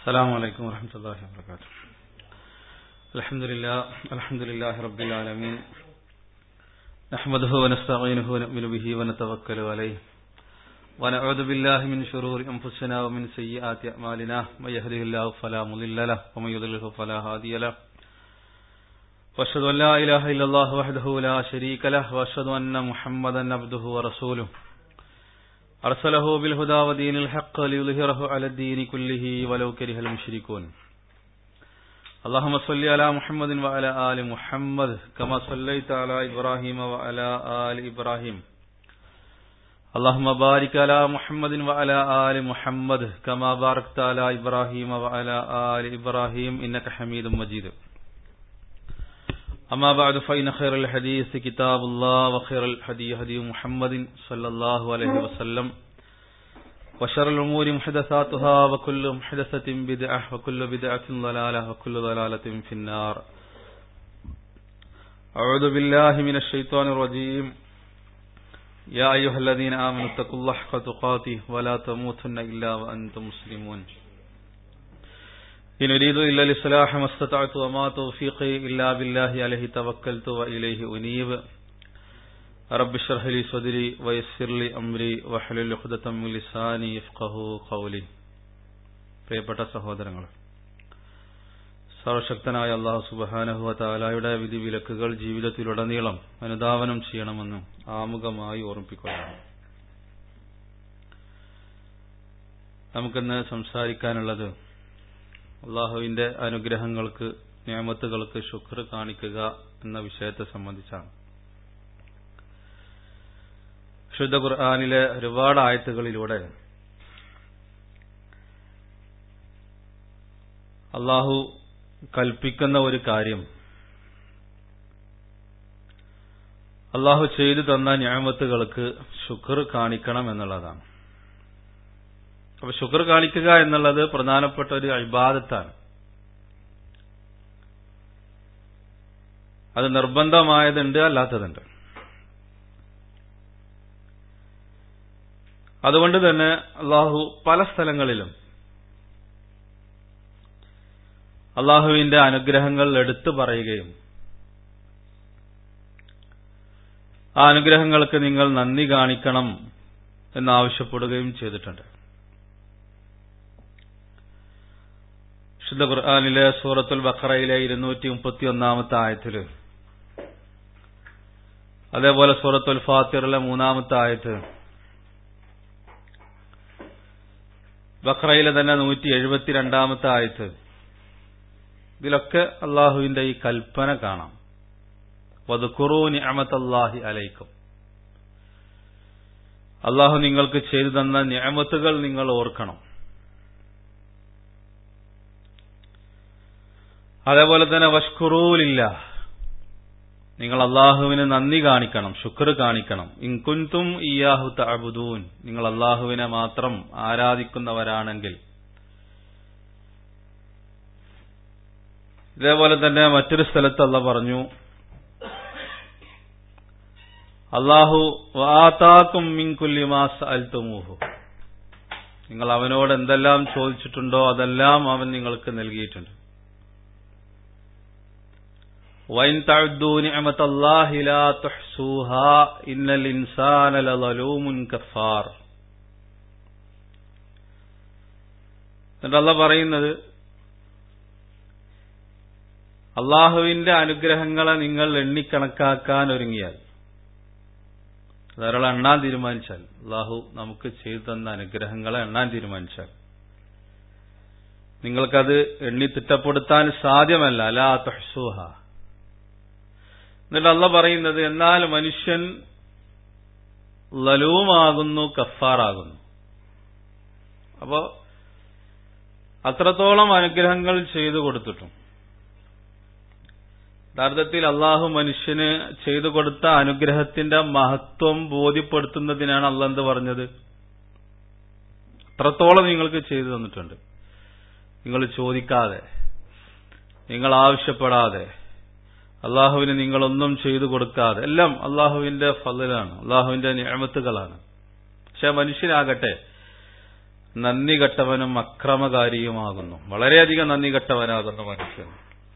السلام عليكم ورحمة الله وبركاته الحمد لله الحمد لله رب العالمين نحمده ونستعينه ونؤمن به ونتوكل عليه ونعوذ بالله من شرور أنفسنا ومن سيئات أعمالنا من يهده الله فلا مضل له ومن يضلله فلا هادي له وأشهد أن لا إله إلا الله وحده لا شريك له وأشهد أن محمدا عبده ورسوله أرسله بالهدى ودين الحق ليظهره على الدين كله ولو كره المشركون اللهم صل على محمد وعلى آل محمد كما صليت على إبراهيم وعلى آل إبراهيم اللهم بارك على محمد وعلى آل محمد كما باركت على إبراهيم وعلى آل إبراهيم إنك حميد مجيد أما بعد فإن خير الحديث كتاب الله وخير الهدي هدي محمد صلى الله عليه وسلم وشر الأمور محدثاتها وكل محدثة بدعة وكل بدعة ضلالة وكل ضلالة في النار أعوذ بالله من الشيطان الرجيم يا أيها الذين آمنوا اتقوا الله حق تقاته ولا تموتن إلا وأنتم مسلمون إن أريد إلا الإصلاح ما استطعت وما توفيقي إلا بالله عليه توكلت وإليه أنيب رب اشرح لي صدري ويسر لي أمري واحلل عقدة من لساني يفقهوا قولي പ്രിയപ്പെട്ട സഹോദരങ്ങൾ സർവശക്തനായ അള്ളാഹു സുബഹാനഹുവ താലായുടെ വിധി വിലക്കുകൾ ജീവിതത്തിലുടനീളം അനുധാവനം ചെയ്യണമെന്നും ആമുഖമായി ഓർമ്മിപ്പിക്കുകയാണ് നമുക്കിന്ന് സംസാരിക്കാനുള്ളത് അള്ളാഹുവിന്റെ അനുഗ്രഹങ്ങൾക്ക് നിയമത്തുകൾക്ക് ശുക്ർ കാണിക്കുക എന്ന വിഷയത്തെ സംബന്ധിച്ചാണ് ശുദ്ധ ഖുർആാനിലെ ഒരുപാട് ആയത്തുകളിലൂടെ അള്ളാഹു കൽപ്പിക്കുന്ന ഒരു കാര്യം അള്ളാഹു ചെയ്തു തന്ന ഞാമത്തുകൾക്ക് ശുക്ർ കാണിക്കണം എന്നുള്ളതാണ് അപ്പൊ ശുക്ർ കാണിക്കുക എന്നുള്ളത് പ്രധാനപ്പെട്ട ഒരു അഭിബാധത്താണ് അത് നിർബന്ധമായതുണ്ട് അല്ലാത്തതുണ്ട് അതുകൊണ്ട് തന്നെ അള്ളാഹു പല സ്ഥലങ്ങളിലും അള്ളാഹുവിന്റെ അനുഗ്രഹങ്ങൾ എടുത്തു പറയുകയും ആ അനുഗ്രഹങ്ങൾക്ക് നിങ്ങൾ നന്ദി കാണിക്കണം എന്നാവശ്യപ്പെടുകയും ചെയ്തിട്ടുണ്ട് വിശുദ്ധ ഖുർആാനിലെ സൂറത്തുൽ ബഖറയിലെ ഇരുന്നൂറ്റി മുപ്പത്തി ഒന്നാമത്തെ ആയത്തില് അതേപോലെ സൂറത്തുൽ ഫാത്തിറിലെ മൂന്നാമത്തെ ആയത്ത് ബഖറയിലെ തന്നെ നൂറ്റി എഴുപത്തിരണ്ടാമത്തെ ആയത്ത് ഇതിലൊക്കെ അള്ളാഹുവിന്റെ ഈ കൽപ്പന കാണാം വധുക്കുറൂ നിയമത്തല്ലാഹി അലൈക്കും അള്ളാഹു നിങ്ങൾക്ക് ചെയ്തു തന്ന നിയമത്തുകൾ നിങ്ങൾ ഓർക്കണം അതേപോലെ തന്നെ വഷ്കുറൂലില്ല നിങ്ങൾ അള്ളാഹുവിന് നന്ദി കാണിക്കണം ശുക്ർ കാണിക്കണം ഇൻകുന്തും ഇയാഹു തഅബുദൂൻ നിങ്ങൾ അള്ളാഹുവിനെ മാത്രം ആരാധിക്കുന്നവരാണെങ്കിൽ ഇതേപോലെ തന്നെ മറ്റൊരു സ്ഥലത്ത് അല്ല പറഞ്ഞു അള്ളാഹു വാതാക്കും മിൻകുല്ലിമാസ് അൽത്തുമൂഹു നിങ്ങൾ അവനോട് എന്തെല്ലാം ചോദിച്ചിട്ടുണ്ടോ അതെല്ലാം അവൻ നിങ്ങൾക്ക് നൽകിയിട്ടുണ്ട് وإن تعدوا نعمة الله لا تحصوها إن الإنسان لظلوم كفار എന്നിട്ട് പറയുന്നത് അള്ളാഹുവിന്റെ അനുഗ്രഹങ്ങളെ നിങ്ങൾ എണ്ണിക്കണക്കാക്കാൻ ഒരുങ്ങിയാൽ ധാരാളം എണ്ണാൻ തീരുമാനിച്ചാൽ അള്ളാഹു നമുക്ക് ചെയ്തു തന്ന അനുഗ്രഹങ്ങളെ എണ്ണാൻ തീരുമാനിച്ചാൽ നിങ്ങൾക്കത് എണ്ണി തിട്ടപ്പെടുത്താൻ സാധ്യമല്ല ലാ തഹ്സൂഹ എന്നിട്ട് അല്ല പറയുന്നത് എന്നാൽ മനുഷ്യൻ ലലൂമാകുന്നു കഫാറാകുന്നു അപ്പോ അത്രത്തോളം അനുഗ്രഹങ്ങൾ ചെയ്തു കൊടുത്തിട്ടും യഥാർത്ഥത്തിൽ അള്ളാഹു മനുഷ്യന് ചെയ്തു കൊടുത്ത അനുഗ്രഹത്തിന്റെ മഹത്വം ബോധ്യപ്പെടുത്തുന്നതിനാണ് അല്ല എന്ത് പറഞ്ഞത് അത്രത്തോളം നിങ്ങൾക്ക് ചെയ്തു തന്നിട്ടുണ്ട് നിങ്ങൾ ചോദിക്കാതെ നിങ്ങൾ ആവശ്യപ്പെടാതെ അള്ളാഹുവിന് നിങ്ങളൊന്നും ചെയ്തു കൊടുക്കാതെ എല്ലാം അള്ളാഹുവിന്റെ ഫലാണ് അള്ളാഹുവിന്റെ നിയമത്തുകളാണ് പക്ഷെ മനുഷ്യനാകട്ടെ നന്ദി കെട്ടവനും അക്രമകാരിയുമാകുന്നു വളരെയധികം നന്ദി കെട്ടവനാകുന്ന മനുഷ്യൻ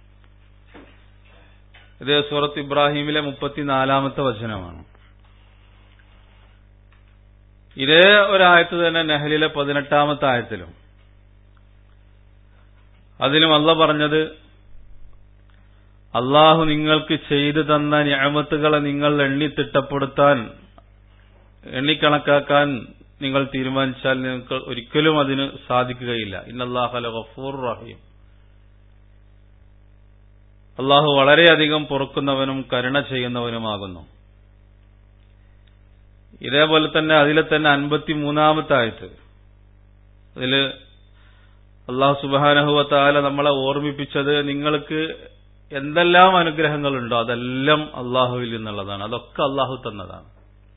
ഇത് സൂറത്ത് ഇബ്രാഹിമിലെ മുപ്പത്തിനാലാമത്തെ വചനമാണ് ഇതേ ഒരായത്ത് തന്നെ നെഹലിലെ പതിനെട്ടാമത്തെ ആയത്തിലും അതിലും അല്ല പറഞ്ഞത് അള്ളാഹു നിങ്ങൾക്ക് ചെയ്തു തന്ന ഞാമത്തുകളെ നിങ്ങൾ എണ്ണിത്തിട്ടപ്പെടുത്താൻ എണ്ണിക്കണക്കാക്കാൻ നിങ്ങൾ തീരുമാനിച്ചാൽ നിങ്ങൾക്ക് ഒരിക്കലും അതിന് സാധിക്കുകയില്ല ഇന്നല്ലാഹല ഗഫൂർ റഹീം അള്ളാഹു വളരെയധികം പൊറുക്കുന്നവനും കരുണ ചെയ്യുന്നവനുമാകുന്നു ഇതേപോലെ തന്നെ അതിലെ തന്നെ അൻപത്തി മൂന്നാമത്തെ ആയത്ത് അതില് അള്ളാഹു സുബാനഹുവത്താല നമ്മളെ ഓർമ്മിപ്പിച്ചത് നിങ്ങൾക്ക് എന്തെല്ലാം അനുഗ്രഹങ്ങളുണ്ടോ അതെല്ലാം അള്ളാഹുവിൽ നിന്നുള്ളതാണ് അതൊക്കെ അള്ളാഹു തന്നതാണ്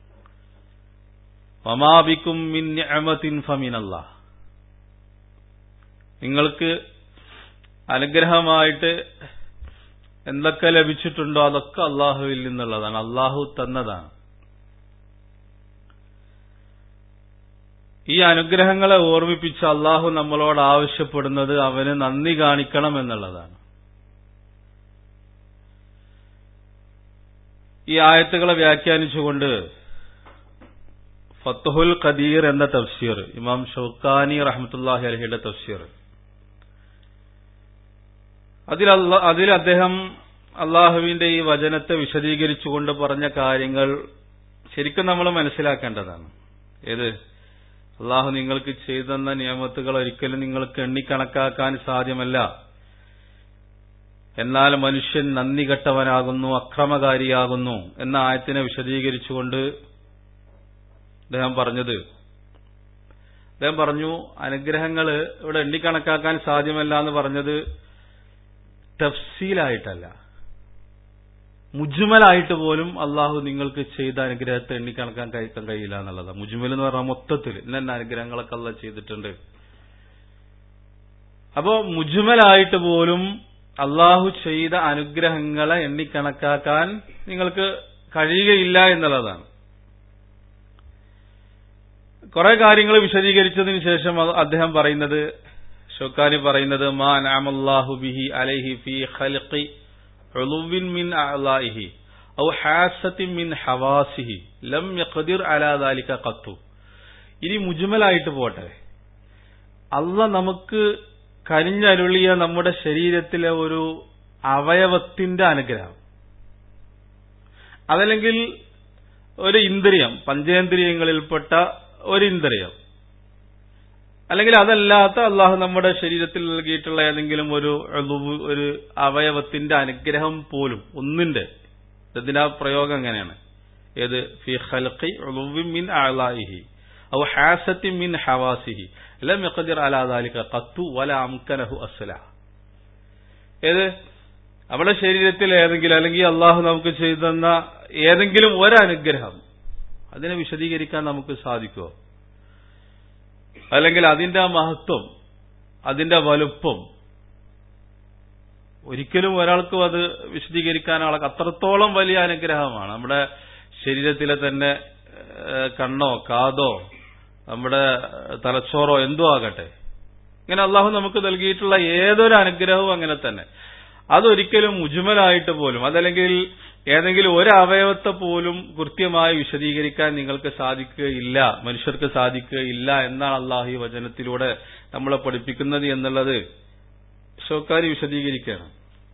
വമാബിക്കും മിൻ നിഅമത്തിൻ ഫമിനല്ലാഹ് നിങ്ങൾക്ക് അനുഗ്രഹമായിട്ട് എന്തൊക്കെ ലഭിച്ചിട്ടുണ്ടോ അതൊക്കെ അള്ളാഹുവിൽ നിന്നുള്ളതാണ് അള്ളാഹു തന്നതാണ് ഈ അനുഗ്രഹങ്ങളെ ഓർമ്മിപ്പിച്ച് അള്ളാഹു നമ്മളോട് ആവശ്യപ്പെടുന്നത് അവന് നന്ദി കാണിക്കണം എന്നുള്ളതാണ് ഈ ആയത്തുകളെ വ്യാഖ്യാനിച്ചുകൊണ്ട് ഫത്തുഹുൽ ഖദീർ എന്ന തഫ്സീർ ഇമാം ഷൗക്കാനി റഹ്മത്തുല്ലാഹി അലഹിയുടെ തഫ്സീർ അതിൽ അതിൽ അദ്ദേഹം അള്ളാഹുവിന്റെ ഈ വചനത്തെ വിശദീകരിച്ചുകൊണ്ട് പറഞ്ഞ കാര്യങ്ങൾ ശരിക്കും നമ്മൾ മനസ്സിലാക്കേണ്ടതാണ് ഏത് അള്ളാഹു നിങ്ങൾക്ക് ചെയ്തെന്ന നിയമത്തുകൾ ഒരിക്കലും നിങ്ങൾക്ക് എണ്ണിക്കണക്കാക്കാൻ സാധ്യമല്ല എന്നാൽ മനുഷ്യൻ നന്ദി കെട്ടവനാകുന്നു അക്രമകാരിയാകുന്നു എന്ന ആയത്തിനെ വിശദീകരിച്ചുകൊണ്ട് അദ്ദേഹം പറഞ്ഞത് അദ്ദേഹം പറഞ്ഞു അനുഗ്രഹങ്ങൾ ഇവിടെ എണ്ണിക്കണക്കാക്കാൻ സാധ്യമല്ല എന്ന് പറഞ്ഞത് തഫ്സീലായിട്ടല്ല മുജ്മലായിട്ട് പോലും അള്ളാഹു നിങ്ങൾക്ക് ചെയ്ത അനുഗ്രഹത്തെ എണ്ണിക്കണക്കാൻ കഴിക്കാൻ കഴിയില്ല എന്നുള്ളതാണ് മുജ്മൽ എന്ന് പറഞ്ഞാൽ മൊത്തത്തിൽ ഇന്നെ അനുഗ്രഹങ്ങളൊക്കെ അല്ല ചെയ്തിട്ടുണ്ട് അപ്പോ മുജ്മലായിട്ട് പോലും അള്ളാഹു ചെയ്ത അനുഗ്രഹങ്ങളെ എണ്ണിക്കണക്കാക്കാൻ നിങ്ങൾക്ക് കഴിയുകയില്ല എന്നുള്ളതാണ് കുറെ കാര്യങ്ങൾ വിശദീകരിച്ചതിന് ശേഷം അദ്ദേഹം പറയുന്നത് ഷോക്കാനി പറയുന്നത് മാ നാമല്ലാഹു ബിഹി അലൈഹി ഫി ഖൽഖി ഉളുവിൻ മിൻ അഅലാഇഹി ഔ ഹാസത്തിൻ മിൻ ഹവാസിഹി ലം യഖ്ദിർ അലാ ദാലിക ഖത്തു ഇനി മുജ്മലായിട്ട് പോട്ടെ അല്ല നമുക്ക് കനിഞ്ഞരുളിയ നമ്മുടെ ശരീരത്തിലെ ഒരു അവയവത്തിന്റെ അനുഗ്രഹം അതല്ലെങ്കിൽ ഒരു ഇന്ദ്രിയം പഞ്ചേന്ദ്രിയങ്ങളിൽപ്പെട്ട ഒരു ഇന്ദ്രിയം അല്ലെങ്കിൽ അതല്ലാത്ത അള്ളാഹു നമ്മുടെ ശരീരത്തിൽ നൽകിയിട്ടുള്ള ഏതെങ്കിലും ഒരു ഒരു അവയവത്തിന്റെ അനുഗ്രഹം പോലും ഒന്നിന്റെ ഇതിന്റെ പ്രയോഗം എങ്ങനെയാണ് ഏത് ഫി ഖൽഖി മിൻ അഅലാഇഹി ഔ ഹാസത്തി മിൻ ഹവാസിഹി ലം യഖദിർ അലാ ദാലിക ഖത്തു വല അംകനഹു അസ്ല ഏത് നമ്മുടെ ശരീരത്തിൽ ഏതെങ്കിലും അല്ലെങ്കിൽ അള്ളാഹു നമുക്ക് ചെയ്തെന്ന ഏതെങ്കിലും ഒരനുഗ്രഹം അതിനെ വിശദീകരിക്കാൻ നമുക്ക് സാധിക്കുമോ അല്ലെങ്കിൽ അതിന്റെ ആ മഹത്വം അതിന്റെ വലുപ്പം ഒരിക്കലും ഒരാൾക്കും അത് വിശദീകരിക്കാനുള്ള അത്രത്തോളം വലിയ അനുഗ്രഹമാണ് നമ്മുടെ ശരീരത്തിലെ തന്നെ കണ്ണോ കാതോ നമ്മുടെ തലച്ചോറോ എന്തോ ആകട്ടെ ഇങ്ങനെ അള്ളാഹു നമുക്ക് നൽകിയിട്ടുള്ള ഏതൊരു അനുഗ്രഹവും അങ്ങനെ തന്നെ അതൊരിക്കലും മുജുമലായിട്ട് പോലും അതല്ലെങ്കിൽ ഏതെങ്കിലും ഒരു അവയവത്തെ പോലും കൃത്യമായി വിശദീകരിക്കാൻ നിങ്ങൾക്ക് സാധിക്കുകയില്ല മനുഷ്യർക്ക് സാധിക്കുകയില്ല എന്നാണ് അള്ളാഹു ഈ വചനത്തിലൂടെ നമ്മളെ പഠിപ്പിക്കുന്നത് എന്നുള്ളത് ഷോക്കാരി വിശദീകരിക്കുകയാണ്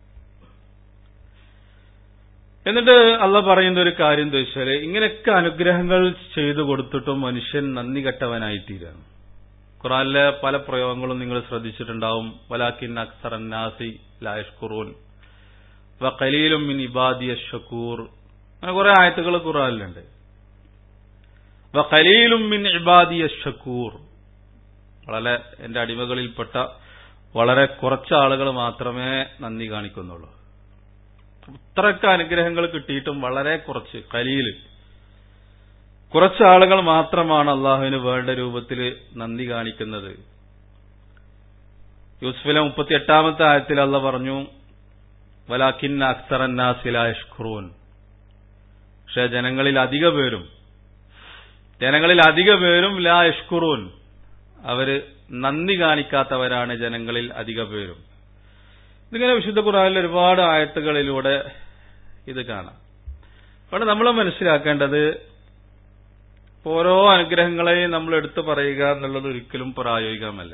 എന്നിട്ട് അല്ല പറയുന്ന ഒരു കാര്യം എന്താ വെച്ചാല് ഇങ്ങനെയൊക്കെ അനുഗ്രഹങ്ങൾ ചെയ്തു കൊടുത്തിട്ടും മനുഷ്യൻ നന്ദി കെട്ടവനായിത്തീരാണ് ഖുറാനിലെ പല പ്രയോഗങ്ങളും നിങ്ങൾ ശ്രദ്ധിച്ചിട്ടുണ്ടാവും വലാക്കിൻ അക്സർ അന്നാസി ലായഷ്കുറൂൻ വഖലീലും മിൻ ഇബാദിയ ഷക്കൂർ അങ്ങനെ കുറെ ആയത്തുകൾ ഖുറാനിലുണ്ട് വഖലീലും മിൻ ഇബാദിയ ഷക്കൂർ വളരെ എന്റെ അടിമകളിൽപ്പെട്ട വളരെ കുറച്ച് ആളുകൾ മാത്രമേ നന്ദി കാണിക്കുന്നുള്ളൂ ഇത്രയൊക്കെ അനുഗ്രഹങ്ങൾ കിട്ടിയിട്ടും വളരെ കുറച്ച് കലീല് കുറച്ച് ആളുകൾ മാത്രമാണ് അള്ളാഹുവിന് വേണ്ട രൂപത്തിൽ നന്ദി കാണിക്കുന്നത് യൂസ്ഫിലെ മുപ്പത്തി എട്ടാമത്തെ ആയത്തിൽ അള്ള പറഞ്ഞു വലാഖിൻ അക്സറന്നാസിലാഷ്ഖുറൂൻ പക്ഷെ ജനങ്ങളിൽ അധിക പേരും ജനങ്ങളിൽ അധിക പേരും ലാ യഷ്കുറൂൻ അവര് നന്ദി കാണിക്കാത്തവരാണ് ജനങ്ങളിൽ അധിക പേരും ഇതിങ്ങനെ വിശുദ്ധ ഖുറാനിൽ ഒരുപാട് ആയത്തുകളിലൂടെ ഇത് കാണാം അവിടെ നമ്മൾ മനസ്സിലാക്കേണ്ടത് ഓരോ അനുഗ്രഹങ്ങളെയും നമ്മൾ എടുത്തു പറയുക എന്നുള്ളത് ഒരിക്കലും പ്രായോഗികമല്ല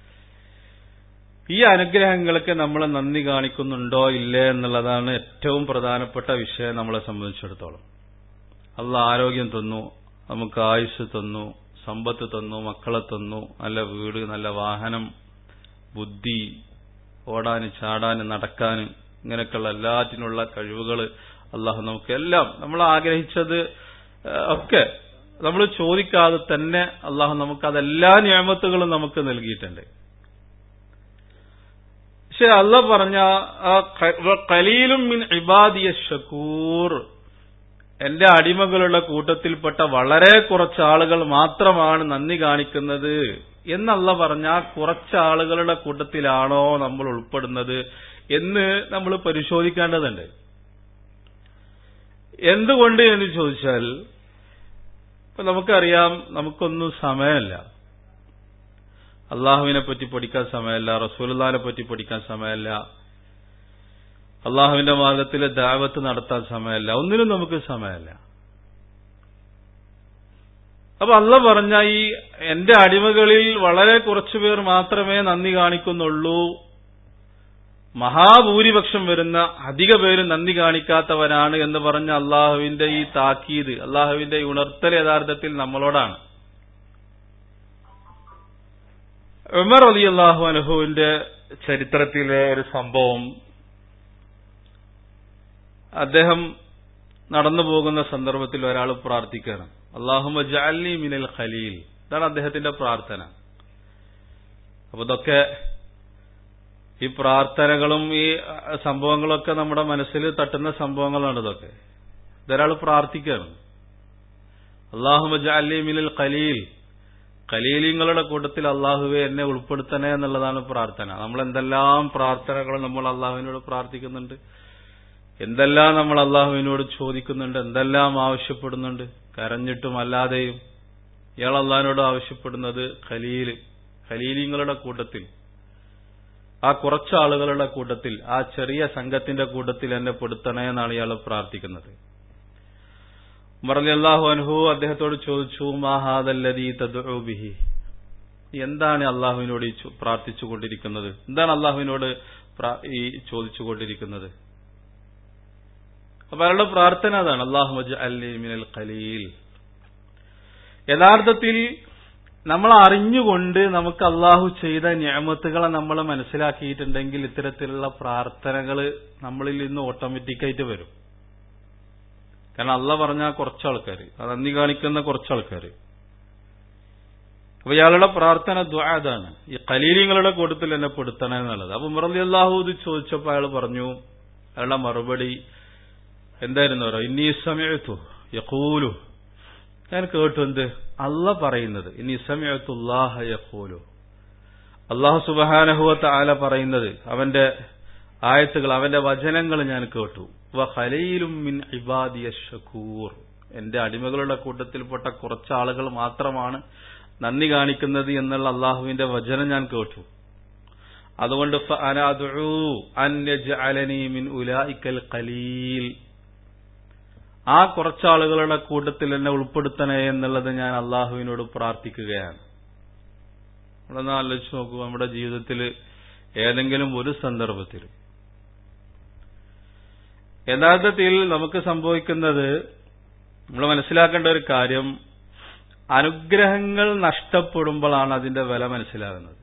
ഈ അനുഗ്രഹങ്ങൾക്ക് നമ്മൾ നന്ദി കാണിക്കുന്നുണ്ടോ ഇല്ലേ എന്നുള്ളതാണ് ഏറ്റവും പ്രധാനപ്പെട്ട വിഷയം നമ്മളെ സംബന്ധിച്ചിടത്തോളം അല്ല ആരോഗ്യം തന്നു നമുക്ക് ആയുസ് തന്നു സമ്പത്ത് തന്നു മക്കളെ തന്നു നല്ല വീട് നല്ല വാഹനം ബുദ്ധി ഓടാന് ചാടാന് നടക്കാന് ഇങ്ങനെയൊക്കെയുള്ള എല്ലാറ്റിനുള്ള കഴിവുകൾ അള്ളാഹു നമുക്കെല്ലാം നമ്മൾ ആഗ്രഹിച്ചത് ഒക്കെ നമ്മൾ ചോദിക്കാതെ തന്നെ അള്ളാഹു നമുക്ക് അതെല്ലാ നിയമത്തുകളും നമുക്ക് നൽകിയിട്ടുണ്ട് പക്ഷെ അല്ല പറഞ്ഞ കലീലും മിൻ ഇബാദിയ ഷക്കൂർ എന്റെ അടിമകളുടെ കൂട്ടത്തിൽപ്പെട്ട വളരെ കുറച്ച് ആളുകൾ മാത്രമാണ് നന്ദി കാണിക്കുന്നത് എന്നല്ല പറഞ്ഞ ആ കുറച്ച് ആളുകളുടെ കൂട്ടത്തിലാണോ നമ്മൾ ഉൾപ്പെടുന്നത് എന്ന് നമ്മൾ പരിശോധിക്കേണ്ടതുണ്ട് എന്തുകൊണ്ട് എന്ന് ചോദിച്ചാൽ ഇപ്പൊ നമുക്കറിയാം നമുക്കൊന്നും സമയമല്ല അള്ളാഹുവിനെ പറ്റി പഠിക്കാൻ സമയമല്ല റസൂലുല്ലാനെ പറ്റി പഠിക്കാൻ സമയമല്ല അള്ളാഹുവിന്റെ മാർഗത്തിലെ ദാവത്ത് നടത്താൻ സമയമല്ല ഒന്നിനും നമുക്ക് സമയമല്ല അപ്പൊ അല്ല പറഞ്ഞ ഈ എന്റെ അടിമകളിൽ വളരെ കുറച്ചുപേർ മാത്രമേ നന്ദി കാണിക്കുന്നുള്ളൂ മഹാഭൂരിപക്ഷം വരുന്ന അധിക പേര് നന്ദി കാണിക്കാത്തവനാണ് എന്ന് പറഞ്ഞ അള്ളാഹുവിന്റെ ഈ താക്കീത് അള്ളാഹുവിന്റെ ഈ ഉണർത്തൽ യഥാർത്ഥത്തിൽ നമ്മളോടാണ് ഉമർ അലി അള്ളാഹു അനുഹുവിന്റെ ചരിത്രത്തിലെ ഒരു സംഭവം അദ്ദേഹം നടന്നു പോകുന്ന സന്ദർഭത്തിൽ ഒരാൾ പ്രാർത്ഥിക്കണം അള്ളാഹുമ ജാലി മിനൽ ഖലീൽ ഇതാണ് അദ്ദേഹത്തിന്റെ പ്രാർത്ഥന അപ്പൊ ഇതൊക്കെ ഈ പ്രാർത്ഥനകളും ഈ സംഭവങ്ങളൊക്കെ നമ്മുടെ മനസ്സിൽ തട്ടുന്ന സംഭവങ്ങളാണ് ഇതൊക്കെ ഇതൊരാൾ പ്രാർത്ഥിക്കുകയാണ് അള്ളാഹുമ ജാലി മിനൽ ഖലീൽ ഖലീലിങ്ങളുടെ കൂട്ടത്തിൽ അള്ളാഹുവെ എന്നെ ഉൾപ്പെടുത്തണേ എന്നുള്ളതാണ് പ്രാർത്ഥന നമ്മൾ എന്തെല്ലാം പ്രാർത്ഥനകൾ നമ്മൾ അള്ളാഹുവിനോട് പ്രാർത്ഥിക്കുന്നുണ്ട് എന്തെല്ലാം നമ്മൾ അള്ളാഹുവിനോട് ചോദിക്കുന്നുണ്ട് എന്തെല്ലാം ആവശ്യപ്പെടുന്നുണ്ട് കരഞ്ഞിട്ടും അല്ലാതെയും ഇയാൾ അള്ളാഹിനോട് ആവശ്യപ്പെടുന്നത് ഖലീല് ഖലീലിങ്ങളുടെ കൂട്ടത്തിൽ ആ കുറച്ച് ആളുകളുടെ കൂട്ടത്തിൽ ആ ചെറിയ സംഘത്തിന്റെ കൂട്ടത്തിൽ എന്നെ പെടുത്തണേ എന്നാണ് ഇയാൾ പ്രാർത്ഥിക്കുന്നത് മറലി അൻഹു അദ്ദേഹത്തോട് ചോദിച്ചു മാഹാദല്ലതി തദ്ബിഹി എന്താണ് അള്ളാഹുവിനോട് ഈ പ്രാർത്ഥിച്ചുകൊണ്ടിരിക്കുന്നത് എന്താണ് അള്ളാഹുവിനോട് ഈ ചോദിച്ചുകൊണ്ടിരിക്കുന്നത് അപ്പൊ അയാളുടെ പ്രാർത്ഥന അതാണ് അള്ളാഹു മിനൽ ഖലീൽ യഥാർത്ഥത്തിൽ നമ്മൾ അറിഞ്ഞുകൊണ്ട് നമുക്ക് അള്ളാഹു ചെയ്ത ഞാമത്തുകളെ നമ്മൾ മനസ്സിലാക്കിയിട്ടുണ്ടെങ്കിൽ ഇത്തരത്തിലുള്ള പ്രാർത്ഥനകൾ നമ്മളിൽ നിന്ന് ഓട്ടോമാറ്റിക്കായിട്ട് വരും കാരണം അള്ള പറഞ്ഞ കുറച്ച് ആൾക്കാർ നന്ദി കാണിക്കുന്ന കുറച്ച് ആൾക്കാർ അപ്പൊ ഇയാളുടെ പ്രാർത്ഥന ദ്വാതാണ് ഈ കലീലിങ്ങളുടെ കൂട്ടത്തിൽ എന്നെ പെടുത്തണേ എന്നുള്ളത് അപ്പൊ മുറലി അള്ളാഹു ഇത് ചോദിച്ചപ്പോ അയാൾ പറഞ്ഞു അയാളുടെ മറുപടി എന്തായിരുന്നു പറ ഇന്നീ സമയത്തു യഖൂലു ഞാൻ കേട്ടു എന്ത് അല്ല പറയുന്നത് ഇനി സമയത്തുല്ലാഹ യഖൂലു അള്ളാഹു സുബഹാനഹുവത്ത് ആല പറയുന്നത് അവന്റെ ആയത്തുകൾ അവന്റെ വചനങ്ങൾ ഞാൻ കേട്ടു വ ഖലീലും മിൻ ഇബാദിയ ഷക്കൂർ എന്റെ അടിമകളുടെ കൂട്ടത്തിൽപ്പെട്ട കുറച്ച് ആളുകൾ മാത്രമാണ് നന്ദി കാണിക്കുന്നത് എന്നുള്ള അള്ളാഹുവിന്റെ വചനം ഞാൻ കേട്ടു അതുകൊണ്ട് മിൻ ഉലായിക്കൽ ഖലീൽ ആ കുറച്ചാളുകളുടെ കൂട്ടത്തിൽ എന്നെ ഉൾപ്പെടുത്തണേ എന്നുള്ളത് ഞാൻ അള്ളാഹുവിനോട് പ്രാർത്ഥിക്കുകയാണ് നമ്മളൊന്ന് ആലോചിച്ച് നോക്കൂ നമ്മുടെ ജീവിതത്തിൽ ഏതെങ്കിലും ഒരു സന്ദർഭത്തിൽ യഥാർത്ഥത്തിൽ നമുക്ക് സംഭവിക്കുന്നത് നമ്മൾ മനസ്സിലാക്കേണ്ട ഒരു കാര്യം അനുഗ്രഹങ്ങൾ നഷ്ടപ്പെടുമ്പോഴാണ് അതിന്റെ വില മനസ്സിലാകുന്നത്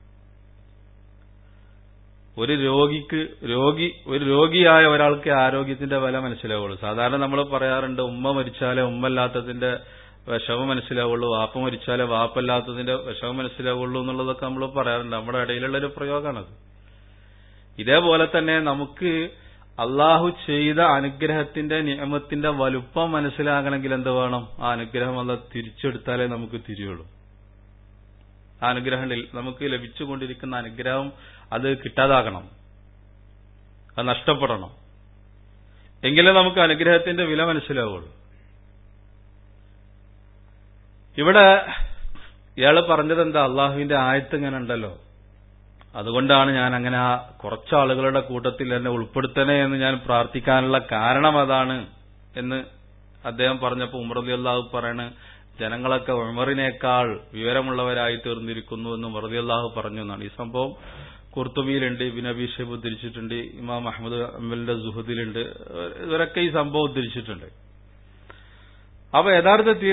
ഒരു രോഗിക്ക് രോഗി ഒരു രോഗിയായ ഒരാൾക്ക് ആരോഗ്യത്തിന്റെ വില മനസ്സിലാവുള്ളൂ സാധാരണ നമ്മൾ പറയാറുണ്ട് ഉമ്മ മരിച്ചാലേ ഉമ്മല്ലാത്തതിന്റെ വിഷമം മനസ്സിലാവുള്ളൂ വാപ്പ മരിച്ചാലേ വാപ്പല്ലാത്തതിന്റെ വിഷമം മനസ്സിലാവുള്ളൂ എന്നുള്ളതൊക്കെ നമ്മൾ പറയാറുണ്ട് നമ്മുടെ ഇടയിലുള്ള ഒരു പ്രയോഗമാണത് ഇതേപോലെ തന്നെ നമുക്ക് അള്ളാഹു ചെയ്ത അനുഗ്രഹത്തിന്റെ നിയമത്തിന്റെ വലുപ്പം മനസ്സിലാകണമെങ്കിൽ എന്ത് വേണം ആ അനുഗ്രഹം അല്ല തിരിച്ചെടുത്താലേ നമുക്ക് തിരിയുള്ളൂ ആ അനുഗ്രഹം നമുക്ക് ലഭിച്ചുകൊണ്ടിരിക്കുന്ന അനുഗ്രഹം അത് കിട്ടാതാകണം അത് നഷ്ടപ്പെടണം എങ്കിലേ നമുക്ക് അനുഗ്രഹത്തിന്റെ വില മനസ്സിലാവുള്ളൂ ഇവിടെ ഇയാള് പറഞ്ഞത് എന്താ അള്ളാഹുവിന്റെ ആയത്ത് ഇങ്ങനെ ഉണ്ടല്ലോ അതുകൊണ്ടാണ് ഞാൻ അങ്ങനെ ആ കുറച്ച് ആളുകളുടെ കൂട്ടത്തിൽ എന്നെ ഉൾപ്പെടുത്തണേ എന്ന് ഞാൻ പ്രാർത്ഥിക്കാനുള്ള കാരണം അതാണ് എന്ന് അദ്ദേഹം പറഞ്ഞപ്പോ ഉമർദി അള്ളാഹു പറയണ് ജനങ്ങളൊക്കെ ഉമറിനേക്കാൾ വിവരമുള്ളവരായി തീർന്നിരിക്കുന്നു എന്ന് ഉമർദി അള്ളാഹു പറഞ്ഞു എന്നാണ് ഈ സംഭവം കുർത്തുബിയിലുണ്ട് ഇബിൻ അബി ഷെബ് ഉദ്ധരിച്ചിട്ടുണ്ട് ഇമാം അഹമ്മദ് അമ്മലിന്റെ സുഹദിലുണ്ട് ഇവരൊക്കെ ഈ സംഭവം ഉദ്ധരിച്ചിട്ടുണ്ട് അപ്പൊ യഥാർത്ഥത്തിൽ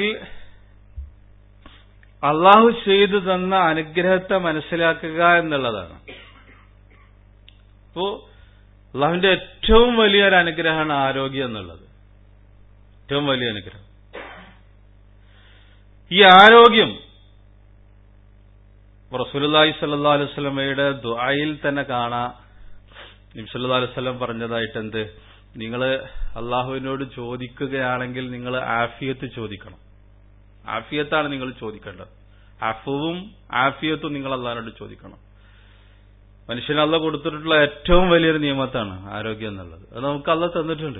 അള്ളാഹു ചെയ്തു തന്ന അനുഗ്രഹത്തെ മനസ്സിലാക്കുക എന്നുള്ളതാണ് അപ്പോ അള്ളാഹുവിന്റെ ഏറ്റവും വലിയൊരു അനുഗ്രഹമാണ് ആരോഗ്യം എന്നുള്ളത് ഏറ്റവും വലിയ അനുഗ്രഹം ഈ ആരോഗ്യം റസൂലി സല്ലാ അലൈഹി സ്വലമയുടെ ദുആയിൽ തന്നെ കാണാ നിംസല്ലാ അലൈഹി സ്വലം പറഞ്ഞതായിട്ട് എന്ത് നിങ്ങൾ അള്ളാഹുവിനോട് ചോദിക്കുകയാണെങ്കിൽ നിങ്ങൾ ആഫിയത്ത് ചോദിക്കണം ആഫിയത്താണ് നിങ്ങൾ ചോദിക്കേണ്ടത് അഫുവും ആഫിയത്തും നിങ്ങൾ അള്ളാഹിനോട് ചോദിക്കണം മനുഷ്യന് അല്ല കൊടുത്തിട്ടുള്ള ഏറ്റവും വലിയൊരു നിയമത്താണ് ആരോഗ്യം എന്നുള്ളത് അത് നമുക്ക് അല്ല തന്നിട്ടുണ്ട്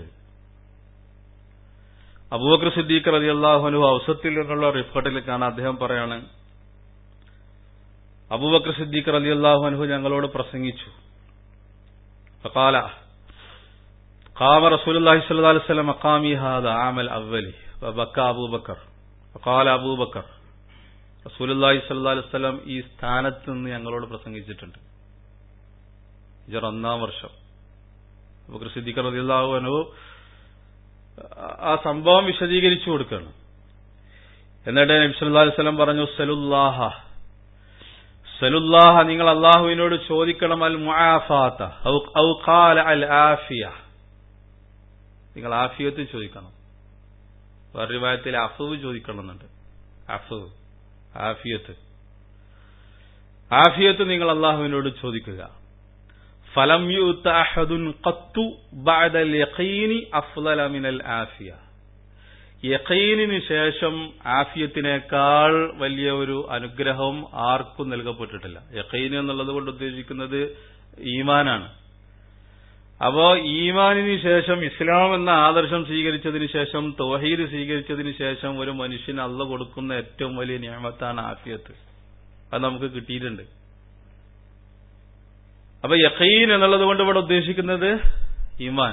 അബൂബക്കർ സിദ്ദീഖ് റതി അള്ളാഹുനു ഔസത്തിൽ നിന്നുള്ള റിപ്പോർട്ടിൽ കാണാൻ അദ്ദേഹം പറയാണ് അബൂബക്കർ സിദ്ദീഖ് റതി അള്ളാഹുനഹു ഞങ്ങളോട് പ്രസംഗിച്ചു ഫഖാല قام رسول الله صلى الله عليه وسلم مقامي هذا عام الأول وبكى أبو بكر فقال أبو بكر رسول الله صلى الله عليه وسلم ഈ സ്ഥാനത്ത് നിന്ന് ഞങ്ങളോട് പ്രസംഗിച്ചിട്ടുണ്ട് ഇജർ ഒന്നാം വർഷം അബൂബക്കർ സിദ്ദീഖ് റളിയല്ലാഹു അൻഹു ആ സംഭവം വിശദീകരിച്ചു കൊടുക്കുകയാണ് എന്നിട്ട് നബി സല്ലല്ലാഹു അലൈഹി വസല്ലം പറഞ്ഞു സലുല്ലാഹ സലുല്ലാഹ നിങ്ങൾ അള്ളാഹുവിനോട് ചോദിക്കണം അൽ മുആഫാത്ത ഔ ഖാല അൽ ആഫിയ നിങ്ങൾ ആഫിയത്ത് ചോദിക്കണം വേറെ വിഭാഗത്തിൽ അഫവ് ചോദിക്കണമെന്നുണ്ട് അഫവ് ആഫിയത്ത് ആഫിയത്ത് നിങ്ങൾ അള്ളാഹുവിനോട് ചോദിക്കുക ഫലം യുത്തഹദുൻ ഖത്തു ബഅദൽ യഖീനി അഫ്ളല മിനൽ ആഫിയ യഖീനിന് ശേഷം ആഫിയത്തിനേക്കാൾ വലിയ ഒരു അനുഗ്രഹം ആർക്കും നൽകപ്പെട്ടിട്ടില്ല യഖീൻ എന്നുള്ളത് കൊണ്ട് ഉദ്ദേശിക്കുന്നത് ഈമാനാണ് അപ്പോ ഈമാനിന് ശേഷം ഇസ്ലാം എന്ന ആദർശം സ്വീകരിച്ചതിന് ശേഷം തോഹീദ് സ്വീകരിച്ചതിന് ശേഷം ഒരു മനുഷ്യന് അള്ള കൊടുക്കുന്ന ഏറ്റവും വലിയ നിയമത്താണ് ആഫിയത്ത് അത് നമുക്ക് കിട്ടിയിട്ടുണ്ട് അപ്പൊ യഖീൻ എന്നുള്ളത് കൊണ്ട് ഇവിടെ ഉദ്ദേശിക്കുന്നത് ഈമാൻ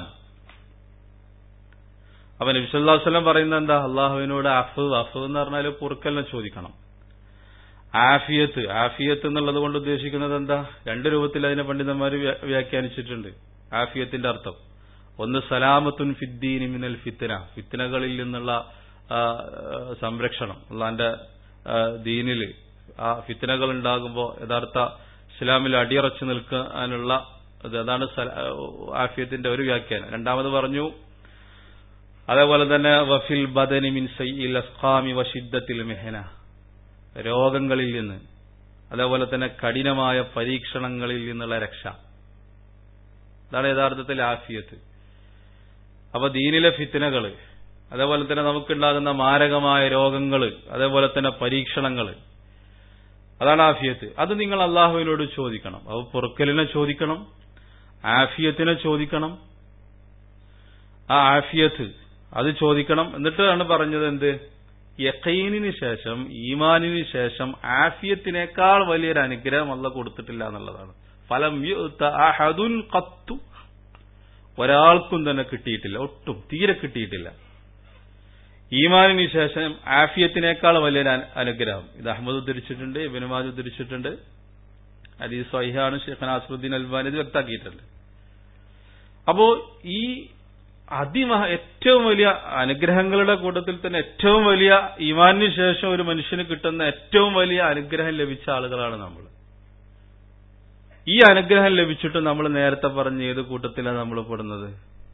അപ്പൊ നബിസല്ലാ വസ്ലം പറയുന്നത് എന്താ അള്ളാഹുവിനോട് അഫ് അഫ് എന്ന് പറഞ്ഞാൽ പൊറുക്കലിനെ ചോദിക്കണം ആഫിയത്ത് ആഫിയത്ത് എന്നുള്ളത് കൊണ്ട് ഉദ്ദേശിക്കുന്നത് എന്താ രണ്ട് രൂപത്തിൽ അതിനെ പണ്ഡിതന്മാർ വ്യാഖ്യാനിച്ചിട്ടുണ്ട് ആഫിയത്തിന്റെ അർത്ഥം ഒന്ന് സലാമത്തുൻ ഫിദ്ദീനി മിനൽ ഫിത്തന ഫിത്തനകളിൽ നിന്നുള്ള സംരക്ഷണം അള്ളാന്റെ ദീനില് ആ ഫിത്തനകൾ ഉണ്ടാകുമ്പോൾ യഥാർത്ഥ ഇസ്ലാമിൽ അടിയറച്ചു നിൽക്കാനുള്ള അതാണ് ആഫിയത്തിന്റെ ഒരു വ്യാഖ്യാനം രണ്ടാമത് പറഞ്ഞു അതേപോലെ തന്നെ വഫിൽ ബദനി മിൻ സയ്യിൽ അസ്ഖാമി വഷിദ്ദത്തിൽ മെഹന രോഗങ്ങളിൽ നിന്ന് അതേപോലെ തന്നെ കഠിനമായ പരീക്ഷണങ്ങളിൽ നിന്നുള്ള രക്ഷ അതാണ് യഥാർത്ഥത്തിൽ ആഫിയത്ത് അപ്പൊ ദീനിലെ ഫിത്തനകള് അതേപോലെ തന്നെ നമുക്കുണ്ടാകുന്ന മാരകമായ രോഗങ്ങൾ അതേപോലെ തന്നെ പരീക്ഷണങ്ങൾ അതാണ് ആഫിയത്ത് അത് നിങ്ങൾ അള്ളാഹുവിനോട് ചോദിക്കണം അപ്പൊ പൊറുക്കലിനെ ചോദിക്കണം ആഫിയത്തിനെ ചോദിക്കണം ആ ആഫിയത്ത് അത് ചോദിക്കണം എന്നിട്ടാണ് പറഞ്ഞത് എന്ത് യക്കീനിന് ശേഷം ഈമാനിന് ശേഷം ആഫിയത്തിനേക്കാൾ വലിയൊരു അനുഗ്രഹം അല്ല കൊടുത്തിട്ടില്ല എന്നുള്ളതാണ് ഫലം അഹദുൻ കത്തു ഒരാൾക്കും തന്നെ കിട്ടിയിട്ടില്ല ഒട്ടും തീരെ കിട്ടിയിട്ടില്ല ഈമാനിന് ശേഷം ആഫിയത്തിനേക്കാൾ വലിയൊരു അനുഗ്രഹം ഇത് അഹമ്മദ് ഉദ്ധരിച്ചിട്ടുണ്ട് ഇബിനുമാജ് ഉദ്ധരിച്ചിട്ടുണ്ട് അലീസ് സഹിഹാണ് ഷെയ്ഖ് നാസറുദ്ദീൻ അൽബാനി ഇത് വ്യക്തമാക്കിയിട്ടുണ്ട് അപ്പോ ഈ അതിമഹ ഏറ്റവും വലിയ അനുഗ്രഹങ്ങളുടെ കൂട്ടത്തിൽ തന്നെ ഏറ്റവും വലിയ ഈമാനിന് ശേഷം ഒരു മനുഷ്യന് കിട്ടുന്ന ഏറ്റവും വലിയ അനുഗ്രഹം ലഭിച്ച ആളുകളാണ് നമ്മൾ ഈ അനുഗ്രഹം ലഭിച്ചിട്ട് നമ്മൾ നേരത്തെ പറഞ്ഞ ഏത് കൂട്ടത്തിലാണ് നമ്മൾ പെടുന്നത്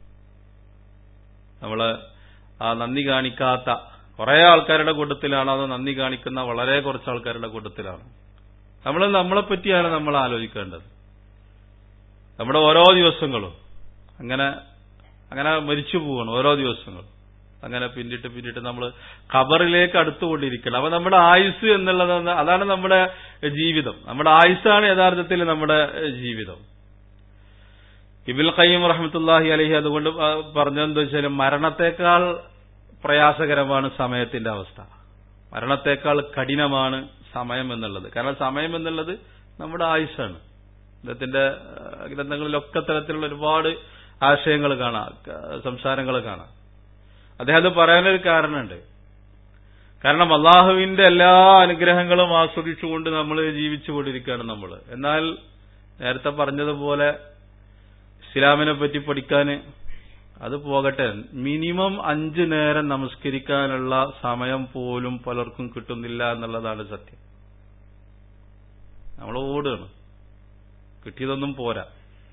നമ്മള് ആ നന്ദി കാണിക്കാത്ത കുറെ ആൾക്കാരുടെ കൂട്ടത്തിലാണോ അതോ നന്ദി കാണിക്കുന്ന വളരെ കുറച്ച് ആൾക്കാരുടെ കൂട്ടത്തിലാണ് നമ്മൾ നമ്മളെ പറ്റിയാണ് നമ്മൾ ആലോചിക്കേണ്ടത് നമ്മുടെ ഓരോ ദിവസങ്ങളും അങ്ങനെ അങ്ങനെ മരിച്ചു പോവാണ് ഓരോ ദിവസങ്ങളും അങ്ങനെ പിന്നിട്ട് പിന്നിട്ട് നമ്മൾ ഖബറിലേക്ക് അടുത്തുകൊണ്ടിരിക്കണം അപ്പൊ നമ്മുടെ ആയുസ് എന്നുള്ളത് അതാണ് നമ്മുടെ ജീവിതം നമ്മുടെ ആയുസ്സാണ് യഥാർത്ഥത്തിൽ നമ്മുടെ ജീവിതം ഇബിൽ ഖയ്യം റഹ്മത്തുല്ലാഹി അലഹി അതുകൊണ്ട് പറഞ്ഞതെന്താ വെച്ചാൽ മരണത്തെക്കാൾ പ്രയാസകരമാണ് സമയത്തിന്റെ അവസ്ഥ മരണത്തെക്കാൾ കഠിനമാണ് സമയം എന്നുള്ളത് കാരണം സമയം എന്നുള്ളത് നമ്മുടെ ആയുഷാണ് അദ്ദേഹത്തിന്റെ ഏഹ്, ഗ്രന്ഥങ്ങളിലൊക്കെ തരത്തിലുള്ള ഒരുപാട് ആശയങ്ങൾ കാണാം ക- സംസാരങ്ങൾ കാണാം അദ്ദേഹം അത് പറയാനൊരു കാരണമുണ്ട് കാരണം അള്ളാഹുവിന്റെ എല്ലാ അനുഗ്രഹങ്ങളും ആസ്വദിച്ചുകൊണ്ട് നമ്മൾ ജീവിച്ചുകൊണ്ടിരിക്കുകയാണ് നമ്മൾ എന്നാൽ നേരത്തെ പറഞ്ഞതുപോലെ ഇസ്ലാമിനെ പറ്റി പഠിക്കാൻ അത് പോകട്ടെ മിനിമം അഞ്ചു നേരം നമസ്കരിക്കാനുള്ള സമയം പോലും പലർക്കും കിട്ടുന്നില്ല എന്നുള്ളതാണ് സത്യം നമ്മൾ ഓടുകയാണ് കിട്ടിയതൊന്നും പോരാ